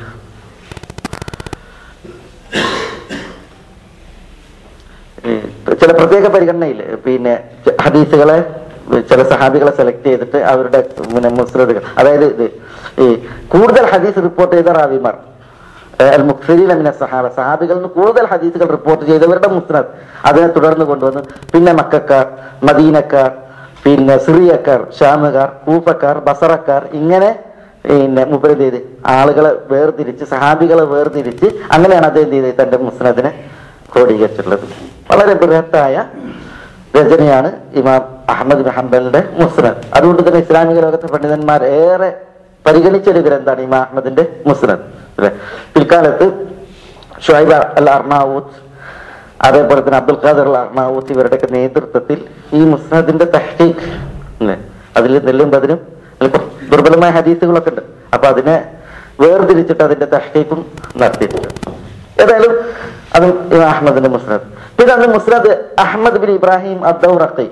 ഈ ചില പ്രത്യേക പരിഗണനയില്ല പിന്നെ ച- ഹദീസുകളെ ചില സഹാബികളെ സെലക്ട് ചെയ്തിട്ട് അവരുടെ പിന്നെ മുസ്ലിദുകൾ അതായത് ഇത് ഈ കൂടുതൽ ഹദീസ് റിപ്പോർട്ട് ചെയ്ത റാവിമാർ അൽ മുഖ്സരീൻ അമിന സഹാബ സഹാബികളിൽ നിന്ന് കൂടുതൽ ഹദീസുകൾ റിപ്പോർട്ട് ചെയ്തവരുടെ മുസ്നദ് അതിനെ തുടർന്ന് കൊണ്ടുവന്ന് പിന്നെ മക്കാർ മദീനക്കാർ പിന്നെ സിറിയക്കാർ ഷാമുകാർ കൂഫക്കാർ ബസറക്കാർ ഇങ്ങനെ പിന്നെ മുപ്പത് എന്ത് ചെയ്ത് ആളുകളെ വേർതിരിച്ച് സഹാബികളെ വേർതിരിച്ച് അങ്ങനെയാണ് അദ്ദേഹം എന്ത് ചെയ്തത് തന്റെ മുസ്നദിനെ ക്രോഡീകരിച്ചിട്ടുള്ളത് വളരെ ബൃഹത്തായ രചനയാണ് ഇമാം അഹമ്മദ് ബിൻ ഹംബലിന്റെ മുസ്നദ് അതുകൊണ്ട് തന്നെ ഇസ്ലാമിക ലോകത്തെ പണ്ഡിതന്മാർ ഏറെ പരിഗണിച്ച ഒരു ഗ്രന്ഥമാണ് ഇമാം അഹമ്മദിന്റെ മുസ്നദ് അല്ലെ പിൽക്കാലത്ത് ഷുഹൈബ അൽ അർണാവൂത്ത് അതേപോലെ തന്നെ അബ്ദുൽ ഖാദർ അൽ അർണാവൂത്ത് ഇവരുടെയൊക്കെ നേതൃത്വത്തിൽ ഈ മുസ്നദിന്റെ തഹ്ഖീഖ് അല്ലേ അതിൽ നെല്ലും പതിനും അതിൽ കുറച്ച് ദുർബലമായ ഹദീസുകളൊക്കെ ഉണ്ട് അപ്പൊ അതിനെ വേർതിരിച്ചിട്ട് അതിന്റെ തഹ്ഖീഖും നടത്തിയിട്ടുണ്ട് ഏതായാലും അത് ഇമാം അഹമ്മദിന്റെ മുസ്നദ് പിന്നെ അന്ന് മുസ്നദ് അഹമ്മദ് ബിൻ ഇബ്രാഹിം അദ്ദൗറഖി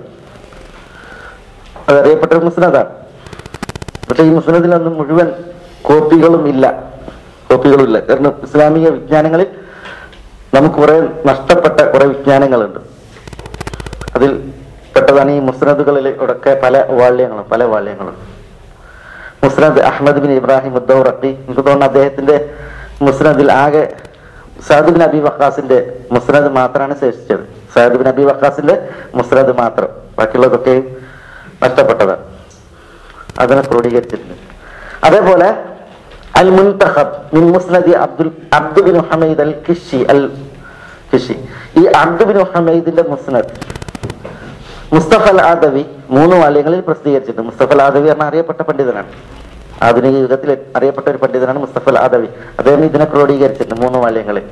അത് അറിയപ്പെട്ട ഒരു മുസ്നദാണ് പക്ഷെ ഈ മുസ്നദിലൊന്നും മുഴുവൻ കോപ്പികളും ഇല്ല കോപ്പികളും ഇല്ല കാരണം ഇസ്ലാമിക വിജ്ഞാനങ്ങളിൽ നമുക്ക് കുറെ നഷ്ടപ്പെട്ട കുറെ വിജ്ഞാനങ്ങളുണ്ട് അതിൽ പെട്ടതാണ് ഈ മുസ്നദുകളിൽ ഒക്കെ പല വാള്യങ്ങളും പല വാള്യങ്ങളും മുസ്നദ് അഹമ്മദ് ബിൻ ഇബ്രാഹിം ഉദ്ദൗറഖി എനിക്ക് തോന്നുന്നു അദ്ദേഹത്തിന്റെ മുസ്നദിൽ ആകെ സാദ് ബിൻ അബി വക്കാസിന്റെ മുസ്നദ് മാത്രമാണ് ശേഷിച്ചത് സാദ് ബിൻ അബി വക്കാസിന്റെ മുസ്നദ് മാത്രം ബാക്കിയുള്ളതൊക്കെ നഷ്ടപ്പെട്ടതാണ് അതിനെ ക്രോഡീകരിച്ചിട്ടുണ്ട് അതേപോലെ അൽ മുൻതഖബ് മിൻ മുസ്നദി Abdul Abdu bin Hamid al Kishi al Kishi ഈ അബ്ദു ബിൻ ഹമീദിന്റെ മുസ്നദ് മുസ്തഫ അൽ ആദവി മൂന്ന് വാല്യങ്ങളിൽ പ്രസിദ്ധീകരിച്ചിട്ടുണ്ട് മുസ്തഫ അൽ ആദവി എന്ന അറിയപ്പെട്ട പണ്ഡിതനാണ് ആധുനിക യുഗത്തിൽ അറിയപ്പെട്ട ഒരു പണ്ഡിതനാണ് മുസ്തഫ അൽ ആദവി അദ്ദേഹം ഇതിനെ ക്രോഡീകരിച്ചിട്ടുണ്ട് മൂന്ന് വാല്യങ്ങളിൽ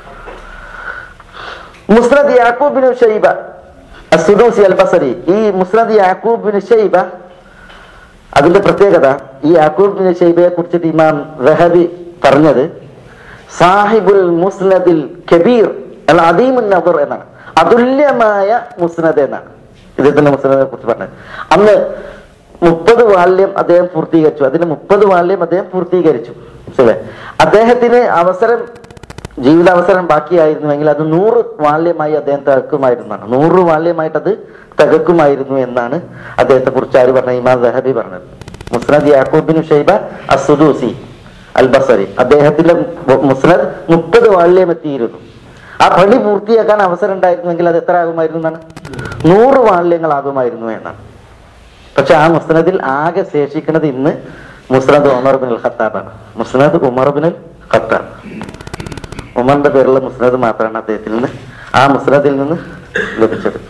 മുസ്നദ് Yaqub bin Shaiba Asudusi al Basri ഈ മുസ്നദ് യാക്കൂബ് ബിൻ ഷൈബ അതിന്റെ പ്രത്യേകത ഈ യാക്കൂബ് ബിൻ ഷൈബയെ കുറിച്ചിട്ട് ഇമാം റഹബി പറഞ്ഞത് സാഹിബുൽ മുസ്നദിൽ കബീർ അല്ല അദീമുൻ നദർ എന്നാണ് അതുല്യമായ മുസ്നദ് എന്നാണ് ഇദ്ദേഹത്തിന്റെ മുസ്നദിനെ കുറിച്ച് പറഞ്ഞത് അന്ന് മുപ്പത് വാല്യം അദ്ദേഹം പൂർത്തീകരിച്ചു അതിന് മുപ്പത് വാല്യം അദ്ദേഹം പൂർത്തീകരിച്ചു ശരി അദ്ദേഹത്തിന് അവസരം ജീവിതാവസരം ബാക്കിയായിരുന്നുവെങ്കിൽ അത് നൂറ് വാല്യമായി അദ്ദേഹം തികക്കുമായിരുന്നാണ് നൂറ് വാല്യമായിട്ട് അത് തികക്കുമായിരുന്നു എന്നാണ് അദ്ദേഹത്തെ കുറിച്ച് ആര് പറഞ്ഞ ഇമാം ദഹബി പറഞ്ഞത് മുസ്നദ് യാക്കൂബിൻ ഷൈബ അസുദൂസി അൽ ബസരി അദ്ദേഹത്തിന്റെ മു- മുസ്നദ് മുപ്പത് വാല്യം എത്തിയിരുന്നു ആ പണി പൂർത്തിയാക്കാൻ അവസരം ഉണ്ടായിരുന്നുവെങ്കിൽ അത് എത്ര ആകുമായിരുന്നു എന്നാണ് നൂറ് വാല്യങ്ങളാകുമായിരുന്നു എന്നാണ് പക്ഷെ ആ മുസ്നദിൽ ആകെ ശേഷിക്കുന്നത് ഇന്ന് മുസ്നദ് ഉമർ ബിൻ അൽ ഖത്താബാണ് മുസ്നദ് ഉമർ ബിൻ അൽ ഖത്താബ് ഉമറിന്റെ പേരുള്ള മുസ്നദ് മാത്രമാണ് അദ്ദേഹത്തിൽ നിന്ന് ആ മുസ്നദിൽ നിന്ന് ലഭിച്ചത്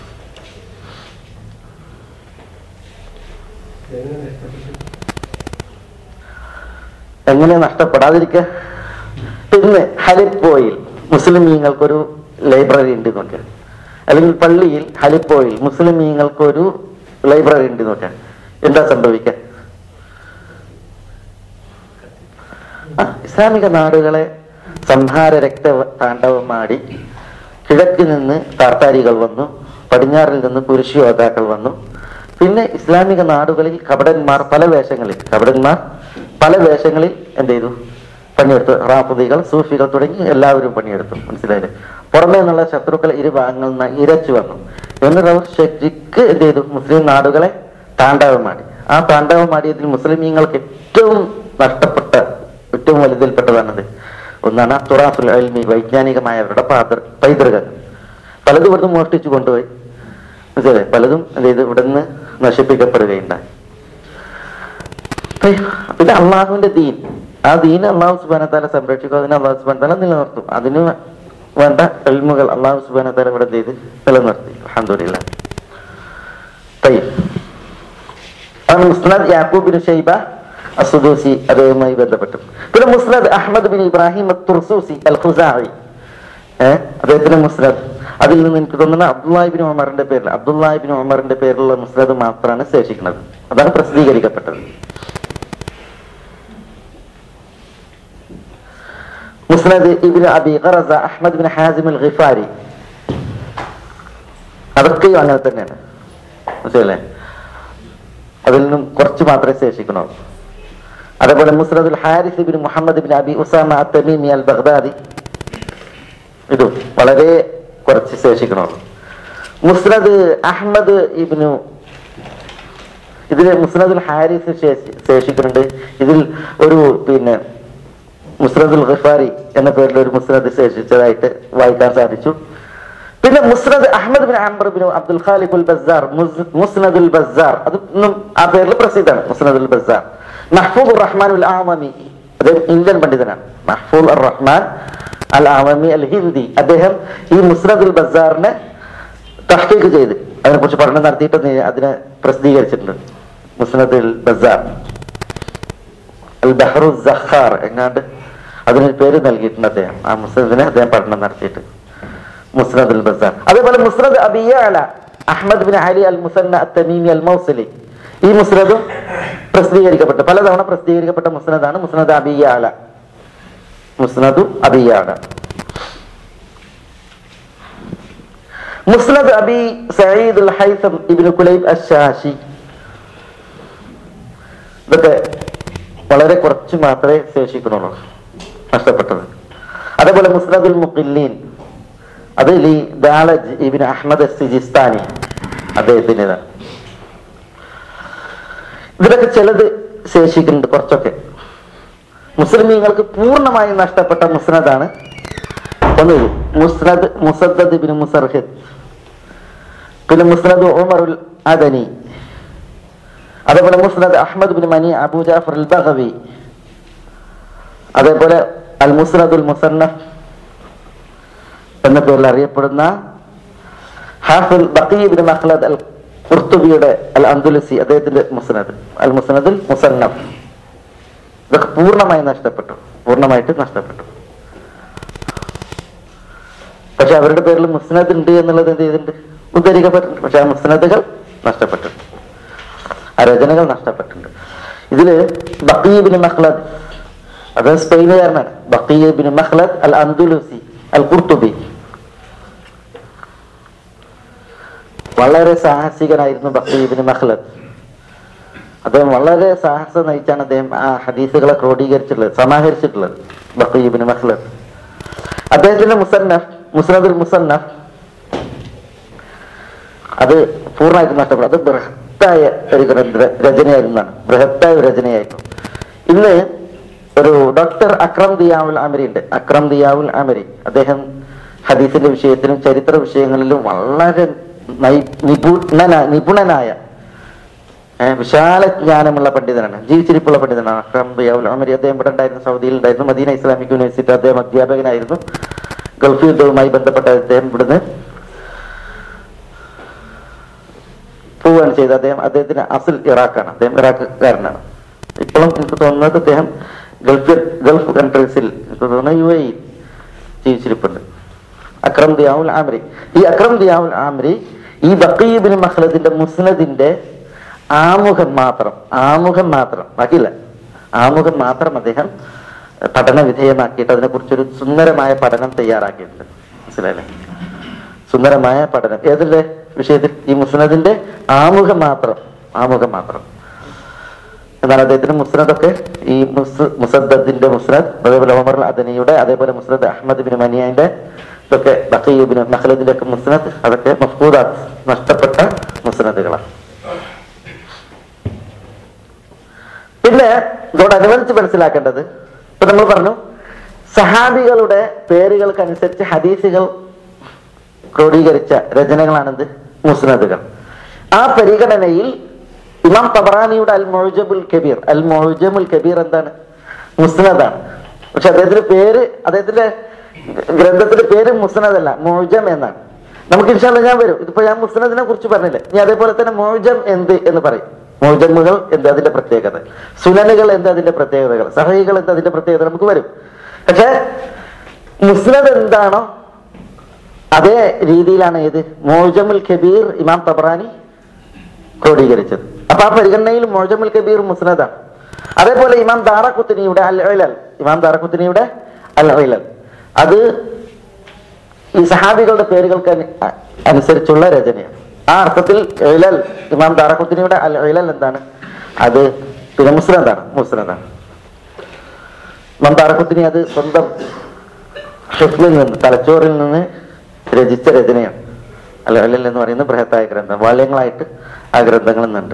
എങ്ങനെ നഷ്ടപ്പെടാതിരിക്കുക പിന്നെ ഹലിപ്പോയിൽ മുസ്ലിമീങ്ങൾക്കൊരു ലൈബ്രറി ഉണ്ട് നോക്കിയാൽ അല്ലെങ്കിൽ പള്ളിയിൽ ഹലിപ്പോയിൽ മുസ്ലിമീങ്ങൾക്കൊരു ലൈബ്രറി ഉണ്ട് നോക്കിയാൽ എന്താ സംഭവിക്കുക ആ, ഇസ്ലാമിക നാടുകളെ സംഹാര രക്ത താണ്ഡവമാടി കിഴക്ക് നിന്ന് താർത്താരികൾ വന്നു പടിഞ്ഞാറിൽ നിന്ന് കുരിശി യോദ്ധാക്കൾ വന്നു പിന്നെ ഇസ്ലാമിക നാടുകളിൽ കപടന്മാർ പല വേഷങ്ങളിൽ കപടന്മാർ പല വേഷങ്ങളിൽ എന്ത് ചെയ്തു പണിയെടുത്തു റാഫുദികൾ സൂഫികൾ തുടങ്ങി എല്ലാവരും പണിയെടുത്തു മനസ്സിലായില്ലേ പുറമേ നിന്നുള്ള ശത്രുക്കൾ ഇരു ഭാഗങ്ങളിൽ നിന്ന് ഇരച്ചു വന്നു എന്നിട്ട് അവർ ശക്തിക്ക് എന്ത് ചെയ്തു മുസ്ലിം നാടുകളെ താണ്ഡവമാടി ആ താണ്ഡവമാടിയതിൽ മുസ്ലിമീങ്ങൾക്ക് ഏറ്റവും നഷ്ടപ്പെട്ട ഏറ്റവും വലുതിൽപ്പെട്ടതാണത് ഒന്നാണ് തുറാഫുൽ അൽമി വൈജ്ഞാനികമായവരുടെ പാതൃ പൈതൃകങ്ങൾ പലതും ഇവിടുന്ന് മോഷ്ടിച്ചു കൊണ്ടുപോയി മനസ്സിലായി പലതും എന്ത് ചെയ്തു ഇവിടുന്ന് നശിപ്പിക്കപ്പെടുകയുണ്ടായി പിന്നെ അള്ളാഹുവിന്റെ ദീൻ ആ ദീൻ അള്ളാഹു സുബാനത്താല സംരക്ഷിക്കും അതിനെ അള്ളാഹു സുബാനത്താല നിലനിർത്തും അതിന് വേണ്ട എൽമുകൾ അള്ളാഹു സുബാനത്താല ഇവിടെ എന്ത് ചെയ്ത് നിലനിർത്തി അഹമ്മദില്ല ആണ് മുസ്നദ് യാക്കൂബ് ബിൻ ഷൈബ അസുദൂസി അദ്ദേഹവുമായി ബന്ധപ്പെട്ടു പിന്നെ മുസ്നദ് Ahmad bin Ibrahim Tursusi al Khuzai ഏഹ് അദ്ദേഹത്തിന്റെ മുസ്നദ് അതിൽ നിന്ന് എനിക്ക് തോന്നുന്നത് അബ്ദുല്ലാഹിബിൻ ഉമറിന്റെ പേരിൽ അബ്ദുല്ലാഹിബിൻ ഉമറിന്റെ പേരിലുള്ള മുസ്നദ് മാത്രമാണ് ശേഷിക്കുന്നത് അതാണ് പ്രസിദ്ധീകരിക്കപ്പെട്ടത് മുസ്നദ് ibn Abi Kharasa Ahmad bin Hazim al Ghifari അതൊക്കെയും അങ്ങനെ തന്നെയാണ് മനസ്സിലല്ലേ അതിൽ നിന്നും കുറച്ച് മാത്രമേ ശേഷിക്കണുള്ളൂ അതേപോലെ മുസ്നദുൽ Haris bin Muhammad bin Abi Usama Attamimi al Baghdadi ഇതും വളരെ കുറച്ച് ശേഷിക്കണുള്ളൂ മുസ്നദ് അഹ്മദ് ഇബ്നു ഇതില് മുസ്നദുൽ ഹാരിസ് ശേഷി- ശേഷിക്കുന്നുണ്ട് ഇതിൽ ഒരു പിന്നെ മുസ്നദുൽ ഖിഫാരി എന്ന പേരിൽ ഒരു മുസ്നദ് ശേഷിച്ചതായിട്ട് വായിക്കാൻ സാധിച്ചു പിന്നെ മുസ്നദ് Ahmad bin Amber bin Abdul Khaliq ul Bazar മുസ്നദുൽ ബസാർ അത് ഇന്നും ആ പേരിൽ പ്രസിദ്ധമാണ് മുസ്നദുൽ ബസാർ മഹ്ഫൂദ് റഹ്മാൻ ഉൽ ആമമി അദ്ദേഹം ഇന്ത്യൻ പണ്ഡിതനാണ് മഹ്ഫൂദ് അർ റഹ്മാൻ അൽ ആമമി അൽ ഹിന്ദി അദ്ദേഹം ഈ മുസ്നദുൽ ബസാറിനെ തഹ്കീക്ക് ചെയ്ത് അതിനെക്കുറിച്ച് പഠനം നടത്തിയിട്ട് നി- അതിനെ പ്രസിദ്ധീകരിച്ചിട്ടുണ്ട് മുസ്നദുൽ ബസാർ അൽ ബഹ്റു സഖാർ എങ്ങാണ്ട് അതിനൊരു പേര് നൽകിയിട്ടുണ്ട് അദ്ദേഹം ആ മുസ്നദിനെ അദ്ദേഹം പഠനം നടത്തിയിട്ട് മുസ്നദ് അൽ ബസാർ അതേപോലെ മുസ്നദ് Abi Yala Ahmad bin Ali al Musanna Attamimi al Mawsili ഈ മുസ്നദും പ്രസിദ്ധീകരിക്കപ്പെട്ട പലതവണ പ്രസിദ്ധീകരിക്കപ്പെട്ട മുസ്നദാണ് മുസ്നദ് അബിയാല മുസ്നദു അബിയാല മുസ്നദ് അബി സഈദ് അൽ ഹൈസം ഇബ്നു കുലൈബ് അഷാഷി ഇതൊക്കെ വളരെ കുറച്ച് മാത്രമേ ശേഷിക്കുന്നുള്ളൂ നഷ്ടപ്പെട്ടത് അതേപോലെ മുസ്നദുൽ മുഖില്ലീൻ അത് ലി ദാലജ് ഇബിൻ അഹ്മദ് സിജിസ്ഥാനി അദ്ദേഹത്തിൻ്റെതാണ് ഇതിലൊക്കെ ചിലത് ശേഷിക്കുന്നുണ്ട് കുറച്ചൊക്കെ മുസ്ലിമീങ്ങൾക്ക് പൂർണ്ണമായും നഷ്ടപ്പെട്ട മുസ്നദാണ് ഒന്ന് ഇത്. മുസ്നദ് മുസദ്ദദ് ബിൻ മുസർഹിദ് പിന്നെ മുസ്നദ് ഉമറുൽ അദനി അതേപോലെ മുസ്നദ് Ahmad bin Mani Abu Jafar al Baghawi അതേപോലെ അൽ മുസ്നദുൽ മുസന്നഫ് എന്ന പേരിൽ അറിയപ്പെടുന്ന ഹാഫിൽ ബക്കീബിൻ മഖ്ലദ് അൽ ഖുർത്തുബിയുടെ അൽ അന്തുലസി അദ്ദേഹത്തിന്റെ മുസ്നദ് അൽ മുസ്നദുൽ മുസന്നഫ് ഇതൊക്കെ പൂർണ്ണമായി നഷ്ടപ്പെട്ടു പൂർണ്ണമായിട്ട് നഷ്ടപ്പെട്ടു പക്ഷെ അവരുടെ പേരിൽ മുസ്നദ് ഉണ്ട് എന്നുള്ളത് എന്ത് ചെയ്തിട്ടുണ്ട് ഉദ്ധരിക്കപ്പെട്ടിട്ടുണ്ട് പക്ഷെ ആ മുസ്നദുകൾ നഷ്ടപ്പെട്ടിട്ടുണ്ട് ആ രചനകൾ നഷ്ടപ്പെട്ടിട്ടുണ്ട് ഇതില് ബക്കീബിന് മഖ്ലദ് അത് സ്പെയിനുകാരനാണ് ബക്കീബിന് മഖ്ലദ് അൽ അന്തുലുസി അൽ കുർത്തുബി വളരെ സാഹസികനായിരുന്നു ബക്കീബിന് മഖ്ലദ് അദ്ദേഹം വളരെ സാഹസം നയിച്ചാണ് അദ്ദേഹം ആ ഹദീസുകളെ ക്രോഡീകരിച്ചിട്ടുള്ളത് സമാഹരിച്ചിട്ടുള്ളത് ബക്കീബിന് മഖ്ലദ് അദ്ദേഹത്തിന്റെ മുസന്നഫ് മുസ്നദുൽ മുസന്നഫ് അത് പൂർണ്ണമായിട്ട് നഷ്ടപ്പെടും അത് ബൃഹത്തായ ഒരു ഗ്രന്ഥ രചനയായിരുന്നാണ് ബൃഹത്തായ ഒരു രചനയായിരുന്നു ഇന്ന് ഒരു ഡോക്ടർ അക്രം ദിയാവുൽ അമരി ഉണ്ട് അക്രം ദിയാവുൽ അമരി അദ്ദേഹം ഹദീസിന്റെ വിഷയത്തിലും ചരിത്ര വിഷയങ്ങളിലും വളരെ നൈ- നിപുണന നിപുണനായ ഏഹ് വിശാല ജ്ഞാനമുള്ള പണ്ഡിതനാണ് ജീവിച്ചിരിപ്പുള്ള പണ്ഡിതനാണ് അക്രം ദിയാവുൽ അമരി അദ്ദേഹം ഇവിടെ ഉണ്ടായിരുന്നു സൗദിയിൽ ഉണ്ടായിരുന്നു മദീന ഇസ്ലാമിക് യൂണിവേഴ്സിറ്റി അദ്ദേഹം അധ്യാപകനായിരുന്നു ഗൾഫ് യുദ്ധവുമായി ബന്ധപ്പെട്ട അദ്ദേഹം ഇവിടുന്ന് പോവുകയാണ് ചെയ്തത് അദ്ദേഹം അദ്ദേഹത്തിന് അസുൽ ഇറാഖാണ് അദ്ദേഹം ഇറാഖുകാരനാണ് ഇപ്പോഴും എനിക്ക് തോന്നുന്നത് അദ്ദേഹം ഗൾഫ് ഗൾഫ് കൺട്രീസിൽ എനിക്ക് തോന്നുന്നു യു എ ജീവിച്ചിരിപ്പുണ്ട് അക്രം ദിയാവുൽ ആമരി ഈ അക്രം ദിയാവുൽ ആമരി ഈ ബക്കീബിൻ മഹ്ലദിന്റെ മുസ്നദിന്റെ ആമുഖം മാത്രം ആമുഖം മാത്രം ബാക്കിയില്ല ആമുഖം മാത്രം അദ്ദേഹം പഠന വിധേയമാക്കിയിട്ട് അതിനെക്കുറിച്ചൊരു സുന്ദരമായ പഠനം തയ്യാറാക്കിയിട്ടുണ്ട് മനസ്സിലായില്ലേ സുന്ദരമായ പഠനം ഏതിന്റെ വിഷയത്തിൽ ഈ മുസ്നദിന്റെ ആമുഖം മാത്രം ആമുഖം മാത്രം എന്നാൽ അദ്ദേഹത്തിന് മുസ്നദൊക്കെ ഈ മുസ് മുസദ്ദത്തിന്റെ മുസ്നദ് അതേപോലെ ഉമർ അദനിയുടെ അതേപോലെ മുസ്നദ് അഹമ്മദ് ബിൻ മനിയന്റെ ഇതൊക്കെ ബക്കീബിന് മഹ്ലദിന്റെ ഒക്കെ മുസ്നദ് അതൊക്കെ മഫ്കൂദാത്ത് നഷ്ടപ്പെട്ട മുസ്നദുകളാണ് പിന്നെ ഇതോടനുബന്ധിച്ച് മനസ്സിലാക്കേണ്ടത് ഇപ്പൊ നമ്മൾ പറഞ്ഞു സഹാബികളുടെ പേരുകൾക്കനുസരിച്ച് ഹദീസുകൾ ക്രോഡീകരിച്ച രചനകളാണെന്ത് മുസ്നദുകൾ ആ പരിഗണനയിൽ ഇമാം തബറാനിയുടെ അൽ മൊഴജബുൽ കബീർ അൽ മൊഴജമുൽ കബീർ എന്താണ് മുസ്നദാണ് പക്ഷെ അദ്ദേഹത്തിന്റെ പേര് അദ്ദേഹത്തിന്റെ ഗ്രന്ഥത്തിന്റെ പേര് മുസ്നദല്ല മൊഴജം എന്നാണ് നമുക്ക് ഇൻഷാല്ല ഞാൻ വരും ഇതിപ്പോ ഞാൻ മുസ്നദിനെ കുറിച്ച് പറഞ്ഞില്ലേ ഇനി അതേപോലെ തന്നെ മൊഴജം എന്ത് എന്ന് പറയും മൊഴജമുകൾ എന്ത് അതിന്റെ പ്രത്യേകത സുനനുകൾ എന്ത് അതിന്റെ പ്രത്യേകതകൾ സഹൈകൾ എന്ത് അതിന്റെ പ്രത്യേകത നമുക്ക് വരും പക്ഷേ മുസ്നദ് എന്താണോ അതേ രീതിയിലാണ് ഏത് മോജമുൽ കബീർ ഇമാം തബ്രാനി ക്രോഡീകരിച്ചത് അപ്പൊ ആ പരിഗണനയിൽ മോജമുൽ കബീർ മുസ്നദാണ് അതേപോലെ ഇമാം ദാറഖുത്തിനിയുടെ അൽ ഇലൽ ഇമാം ദാറഖുത്തിനിയുടെ അൽ ഇലൽ അത് ഈ സഹാബികളുടെ പേരുകൾക്ക് അനു- അ- അനുസരിച്ചുള്ള രചനയാണ് ആ അർത്ഥത്തിൽ ഇലൽ ഇമാം ദാറഖുദ്ദീനിയുടെ അൽ ഇലൽ എന്താണ് അത് പിന്നെ മുസ്ലിദാണ് മുസ്ലിദാണ് ഇമാം ദാറഖുദ്ദീനി അത് സ്വന്തം ഹിഫ്ലിൽ നിന്ന് തലച്ചോറിൽ നിന്ന് രചിച്ച രചനയാണ് അൽ ഇലൽ എന്ന് പറയുന്ന ബൃഹത്തായ ഗ്രന്ഥം വാള്യങ്ങളായിട്ട് ആ ഗ്രന്ഥങ്ങൾ ഇന്നുണ്ട്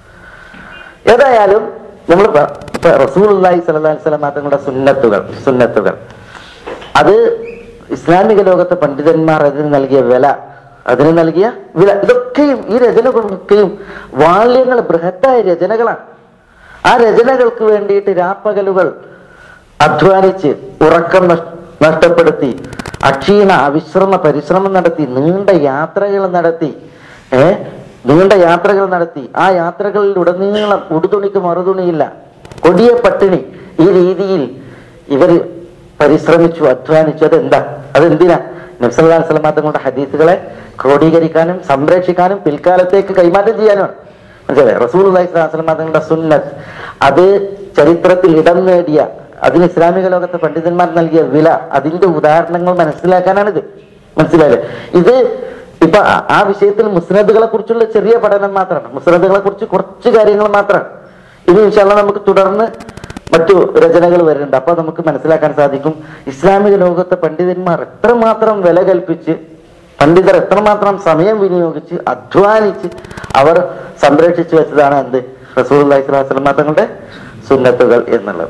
ഏതായാലും നമ്മൾ ഇപ്പൊ റസൂൽ അള്ളാഹി സ്വല്ലല്ലാഹി അലൈഹി വസല്ലം തങ്ങളുടെ സുന്നത്തുകൾ സുന്നത്തുകൾ അത് ഇസ്ലാമിക ലോകത്തെ പണ്ഡിതന്മാർ അതിന് നൽകിയ വില അതിന് നൽകിയ വില ഇതൊക്കെയും ഈ രചനകളൊക്കെയും വാള്യങ്ങൾ ബൃഹത്തായ രചനകളാണ് ആ രചനകൾക്ക് വേണ്ടിയിട്ട് രാപ്പകലുകൾ അധ്വാനിച്ച് ഉറക്കം നഷ്- നഷ്ടപ്പെടുത്തി അക്ഷീണ അവിശ്രമ പരിശ്രമം നടത്തി നീണ്ട യാത്രകൾ നടത്തി ഏ നീണ്ട യാത്രകൾ നടത്തി ആ യാത്രകളിൽ ഉടനീളം ഉടുതുണിക്ക് മറുതുണിയില്ല കൊടിയ പട്ടിണി ഈ രീതിയിൽ ഇവര് പരിശ്രമിച്ചു അധ്വാനിച്ചു അതെന്താ അതെന്തിനാ നബ്സല്ലാ സ്വലമാ തങ്ങളുടെ ഹദീസുകളെ ക്രോഡീകരിക്കാനും സംരക്ഷിക്കാനും പിൽക്കാലത്തേക്ക് കൈമാറ്റം ചെയ്യാനുമാണ് മനസ്സിലായി റസൂൽ സ്വലാസ്ലമാ തങ്ങളുടെ സുന്നത്ത് അത് ചരിത്രത്തിൽ ഇടം നേടിയ അതിന് ഇസ്ലാമിക ലോകത്തെ പണ്ഡിതന്മാർ നൽകിയ വില അതിന്റെ ഉദാഹരണങ്ങൾ മനസ്സിലാക്കാനാണിത് മനസ്സിലായില്ലേ ഇത് ഇപ്പൊ ആ- ആ വിഷയത്തിൽ മുസ്നദുകളെ കുറിച്ചുള്ള ചെറിയ പഠനം മാത്രമാണ് മുസ്നദുകളെ കുറിച്ച് കുറച്ച് കാര്യങ്ങൾ മാത്രമാണ് ഇനി ഇൻഷാല്ല നമുക്ക് തുടർന്ന് മറ്റു രചനകൾ വരുന്നുണ്ട് അപ്പൊ നമുക്ക് മനസ്സിലാക്കാൻ സാധിക്കും ഇസ്ലാമിക ലോകത്തെ പണ്ഡിതന്മാർ എത്രമാത്രം വില കൽപ്പിച്ച് പണ്ഡിതർ എത്രമാത്രം സമയം വിനിയോഗിച്ച് അധ്വാനിച്ച് അവർ സംരക്ഷിച്ചു വെച്ചതാണ് എന്ത് റസൂൽ അലൈഹിസ്ലാം തങ്ങളുടെ സുന്നത്തുകൾ എന്നുള്ളത്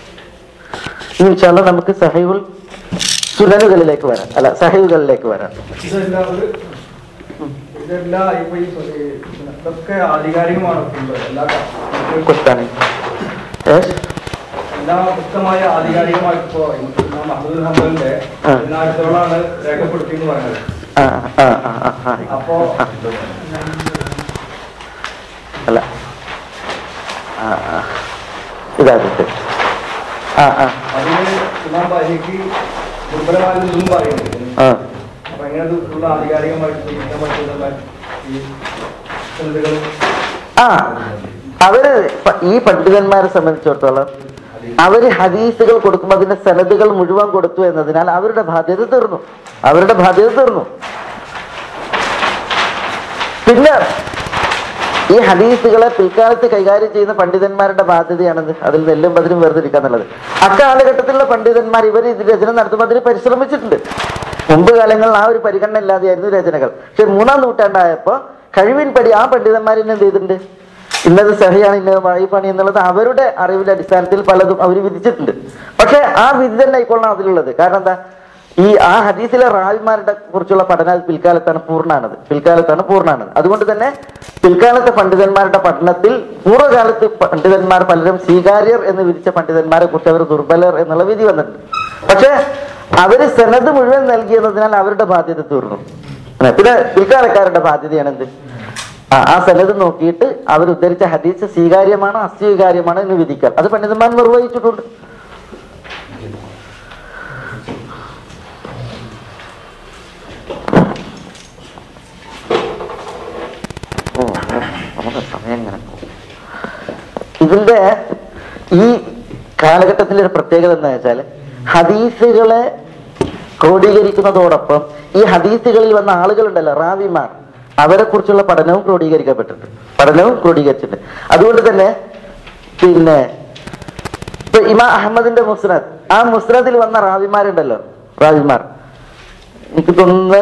ഇനി ഇൻഷാല്ല നമുക്ക് സഹൈവുൽ സുനനുകളിലേക്ക് വരാം അല്ല സഹൈവുകളിലേക്ക് വരാം ഇതെല്ലാം ഒരു- ഇതെല്ലാം ഇപ്പൊ ഈ ഈ ഇതൊക്കെ ആധികാരികമാണ് ഇപ്പൊ എല്ലാ കുത്താണ് ഏഹ് എല്ലാ പുസ്തകമായ ആധികാരികമായിട്ട് ഇപ്പോ ഇമാം മഹദൂദ് ഹംബലിന്റെ ആ. പതിനായിരത്തോളാണ് രേഖപ്പെടുത്തിയെന്ന് പറഞ്ഞത് ആ ആ ആ ആ ആ അപ്പോ ആ. അല്ല ആ ആ. ഇതാകട്ടെ ആ ആ അതിന് ഇമാം ബാലിക്ക് ദുർബലമായതൊന്നും പറയുന്നത് ആ അപ്പൊ എങ്ങനെ ഇത് ഉള്ള ആധികാരികമായിട്ട് ജീവിക്കാൻ പറ്റുന്ന ഈ ചിന്തകൾ ആ അവര് പ- ഈ പണ്ഡിതന്മാരെ സംബന്ധിച്ചിടത്തോളം അവര് ഹദീസുകൾ കൊടുക്കുമ്പോൾ അതിന്റെ സനദുകൾ മുഴുവൻ കൊടുത്തു എന്നതിനാൽ അവരുടെ ബാധ്യത തീർന്നു അവരുടെ ബാധ്യത തീർന്നു പിന്നെ ഈ ഹദീസുകളെ പിൽക്കാലത്ത് കൈകാര്യം ചെയ്യുന്ന പണ്ഡിതന്മാരുടെ ബാധ്യതയാണെന്ന് അതിൽ നെല്ലും പതിനും വേർതിരിക്കുക എന്നുള്ളത് അക്കാലഘട്ടത്തിലുള്ള പണ്ഡിതന്മാർ ഇവർ ഇത് രചന നടത്തുമ്പോൾ അതിന് പരിശ്രമിച്ചിട്ടുണ്ട് മുമ്പ് കാലങ്ങളിൽ ആ ഒരു പരിഗണന ഇല്ലാതെയായിരുന്നു രചനകൾ പക്ഷെ മൂന്നാം നൂറ്റാണ്ടായപ്പോ കഴിവിൻ പടി ആ പണ്ഡിതന്മാർ ഇന്ന് എന്ത് ചെയ്തിട്ടുണ്ട് ഇന്നത് സഹിയാണ് ഇന്നത് വായിപ്പാണ് എന്നുള്ളത് അവരുടെ അറിവിന്റെ അടിസ്ഥാനത്തിൽ പലതും അവർ വിധിച്ചിട്ടുണ്ട് പക്ഷെ ആ വിധി തന്നെ ആയിക്കൊള്ളണം അതിലുള്ളത് കാരണം എന്താ ഈ ആ ഹദീസിലെ റാവിമാരുടെ കുറിച്ചുള്ള പഠനം അത് പിൽക്കാലത്താണ് പൂർണ്ണാണത് പിൽക്കാലത്താണ് പൂർണ്ണാണത് അതുകൊണ്ട് തന്നെ പിൽക്കാലത്തെ പണ്ഡിതന്മാരുടെ പഠനത്തിൽ പൂർവ്വകാലത്ത് പണ്ഡിതന്മാർ പലരും സ്വീകാര്യർ എന്ന് വിധിച്ച പണ്ഡിതന്മാരെ കുറിച്ച് അവർ ദുർബലർ എന്നുള്ള വിധി വന്നിട്ടുണ്ട് പക്ഷെ അവര് സനത് മുഴുവൻ നൽകിയതിനാൽ അവരുടെ ബാധ്യത തീർന്നു അല്ലേ? പിന്നെ പിൽക്കാലക്കാരുടെ ബാധ്യതയാണ് എന്ത് ആ ആ സനത് നോക്കിയിട്ട് അവർ ഉദ്ധരിച്ച ഹദീസ് സ്വീകാര്യമാണോ അസ്വീകാര്യമാണോ എന്ന് വിധിക്കാം അത് പണ്ഡിതന്മാർ നിർവഹിച്ചിട്ടുണ്ട് ഓ, നമ്മുടെ സമയം ഇങ്ങനെ പോകും. ഇതിന്റെ ഈ കാലഘട്ടത്തിലെ ഒരു പ്രത്യേകത എന്താ വെച്ചാൽ ഹദീസുകളെ ക്രോഡീകരിക്കുന്നതോടൊപ്പം ഈ ഹദീസുകളിൽ വന്ന ആളുകളുണ്ടല്ലോ റാവിമാർ അവരെ കുറിച്ചുള്ള പഠനവും ക്രോഡീകരിക്കപ്പെട്ടിട്ടുണ്ട് പഠനവും ക്രോഡീകരിച്ചിട്ടുണ്ട് അതുകൊണ്ട് തന്നെ പിന്നെ ഇപ്പൊ ഇമാ അഹമ്മദിന്റെ മുസ്നദ് ആ മുസ്നദിൽ വന്ന റാവിമാരുണ്ടല്ലോ റാവിമാർ എനിക്ക് തോന്നുന്നത്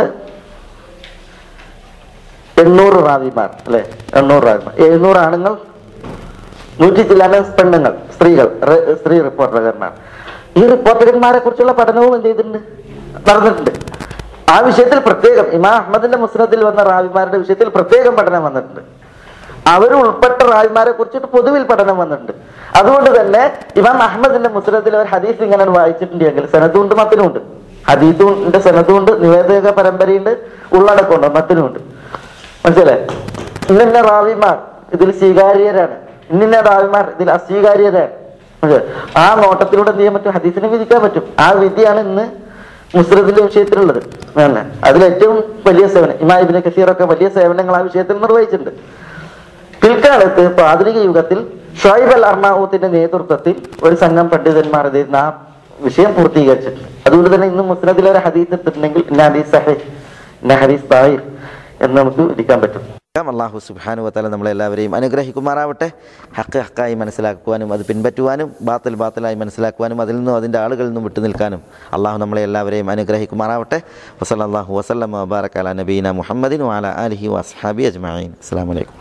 എണ്ണൂറ് റാവിമാർ അല്ലെ എണ്ണൂറ് റാവിമാർ എഴുന്നൂറ് ആണുങ്ങൾ നൂറ്റി ചില്ലാനം പെണ്ണുങ്ങൾ സ്ത്രീകൾ റെ- സ്ത്രീ റിപ്പോർട്ടർമാർ ഈ റിപ്പോർട്ടർമാരെ കുറിച്ചുള്ള പഠനവും എന്ത് ചെയ്തിട്ടുണ്ട് നടന്നിട്ടുണ്ട് ആ വിഷയത്തിൽ പ്രത്യേകം ഇമാ അഹമ്മദിന്റെ മുസ്നദിൽ വന്ന റാവിമാരുടെ വിഷയത്തിൽ പ്രത്യേകം പഠനം വന്നിട്ടുണ്ട് അവർ ഉൾപ്പെട്ട റാവിമാരെ കുറിച്ചിട്ട് പൊതുവിൽ പഠനം വന്നിട്ടുണ്ട് അതുകൊണ്ട് തന്നെ ഇമാം അഹമ്മദിന്റെ മുസ്നദിൽ അവർ ഹദീസ് ഇങ്ങനെ വായിച്ചിട്ടുണ്ടെങ്കിൽ സനദുണ്ട് മത്തിനുണ്ട് ഹദീസുണ്ട് സനദുണ്ട് നിവേദക പരമ്പരയുണ്ട് ഉള്ളടക്കമുണ്ട് മത്തിനുണ്ട് മനസ്സിലായി ഇന്നിന്ന റാവിമാർ ഇതിൽ സ്വീകാര്യരാണ് ഇന്നിന്ന റാവിമാർ ഇതിൽ അസ്വീകാര്യരാണ് മനസ്സിലായോ? ആ നോട്ടത്തിലൂടെ എന്ത് ചെയ്യാൻ പറ്റും ഹദീസിനെ വിധിക്കാൻ പറ്റും ആ വിധിയാണ് ഇന്ന് മുസ്ലിത്തിന്റെ വിഷയത്തിലുള്ളത് അല്ലേ അതിൽ ഏറ്റവും വലിയ സേവനം ഇമാ ഇബിന് കസീറൊക്കെ വലിയ സേവനങ്ങൾ ആ വിഷയത്തിൽ നിർവഹിച്ചിട്ടുണ്ട് പിൽക്കാലത്ത് ഇപ്പൊ ആധുനിക യുഗത്തിൽ ഷോയിബ് അൽ അർണാവൂത്തിന്റെ നേതൃത്വത്തിൽ ഒരു സംഘം പണ്ഡിതന്മാർ ഇത് ആ വിഷയം പൂർത്തീകരിച്ചിട്ടില്ല അതുകൊണ്ട് തന്നെ ഇന്ന് മുസ്നദിൽ ഒരു ഹദീസ് എടുത്തിട്ടുണ്ടെങ്കിൽ ഇന്ന ഹദീസ് സഹീഹ് ഇന്ന ഹദീസ് താഹിർ എന്ന് നമുക്ക് ഇരിക്കാൻ പറ്റും അള്ളാഹു സുബാനു വത്താല നമ്മളെല്ലാവരെയും അനുഗ്രഹിക്കുമാറാവട്ടെ ഹക്ക് ഹക്കായി മനസ്സിലാക്കുവാനും അത് പിൻപറ്റുവാനും ബാത്തൽ ബാത്തലായി മനസ്സിലാക്കുവാനും അതിൽ നിന്നും അതിൻ്റെ ആളുകളിൽ നിന്നും വിട്ടു നിൽക്കാനും അള്ളാഹു നമ്മളെ എല്ലാവരെയും അനുഗ്രഹിക്കുമാറാവട്ടെ വസല്ലാഹു വസ്ലം വബാറക്കാല നബീന മുഹമ്മദിൻ വാല അലഹി വസ്ഹാബി അജ്മാൻ അസ്സാം വലൈക്കും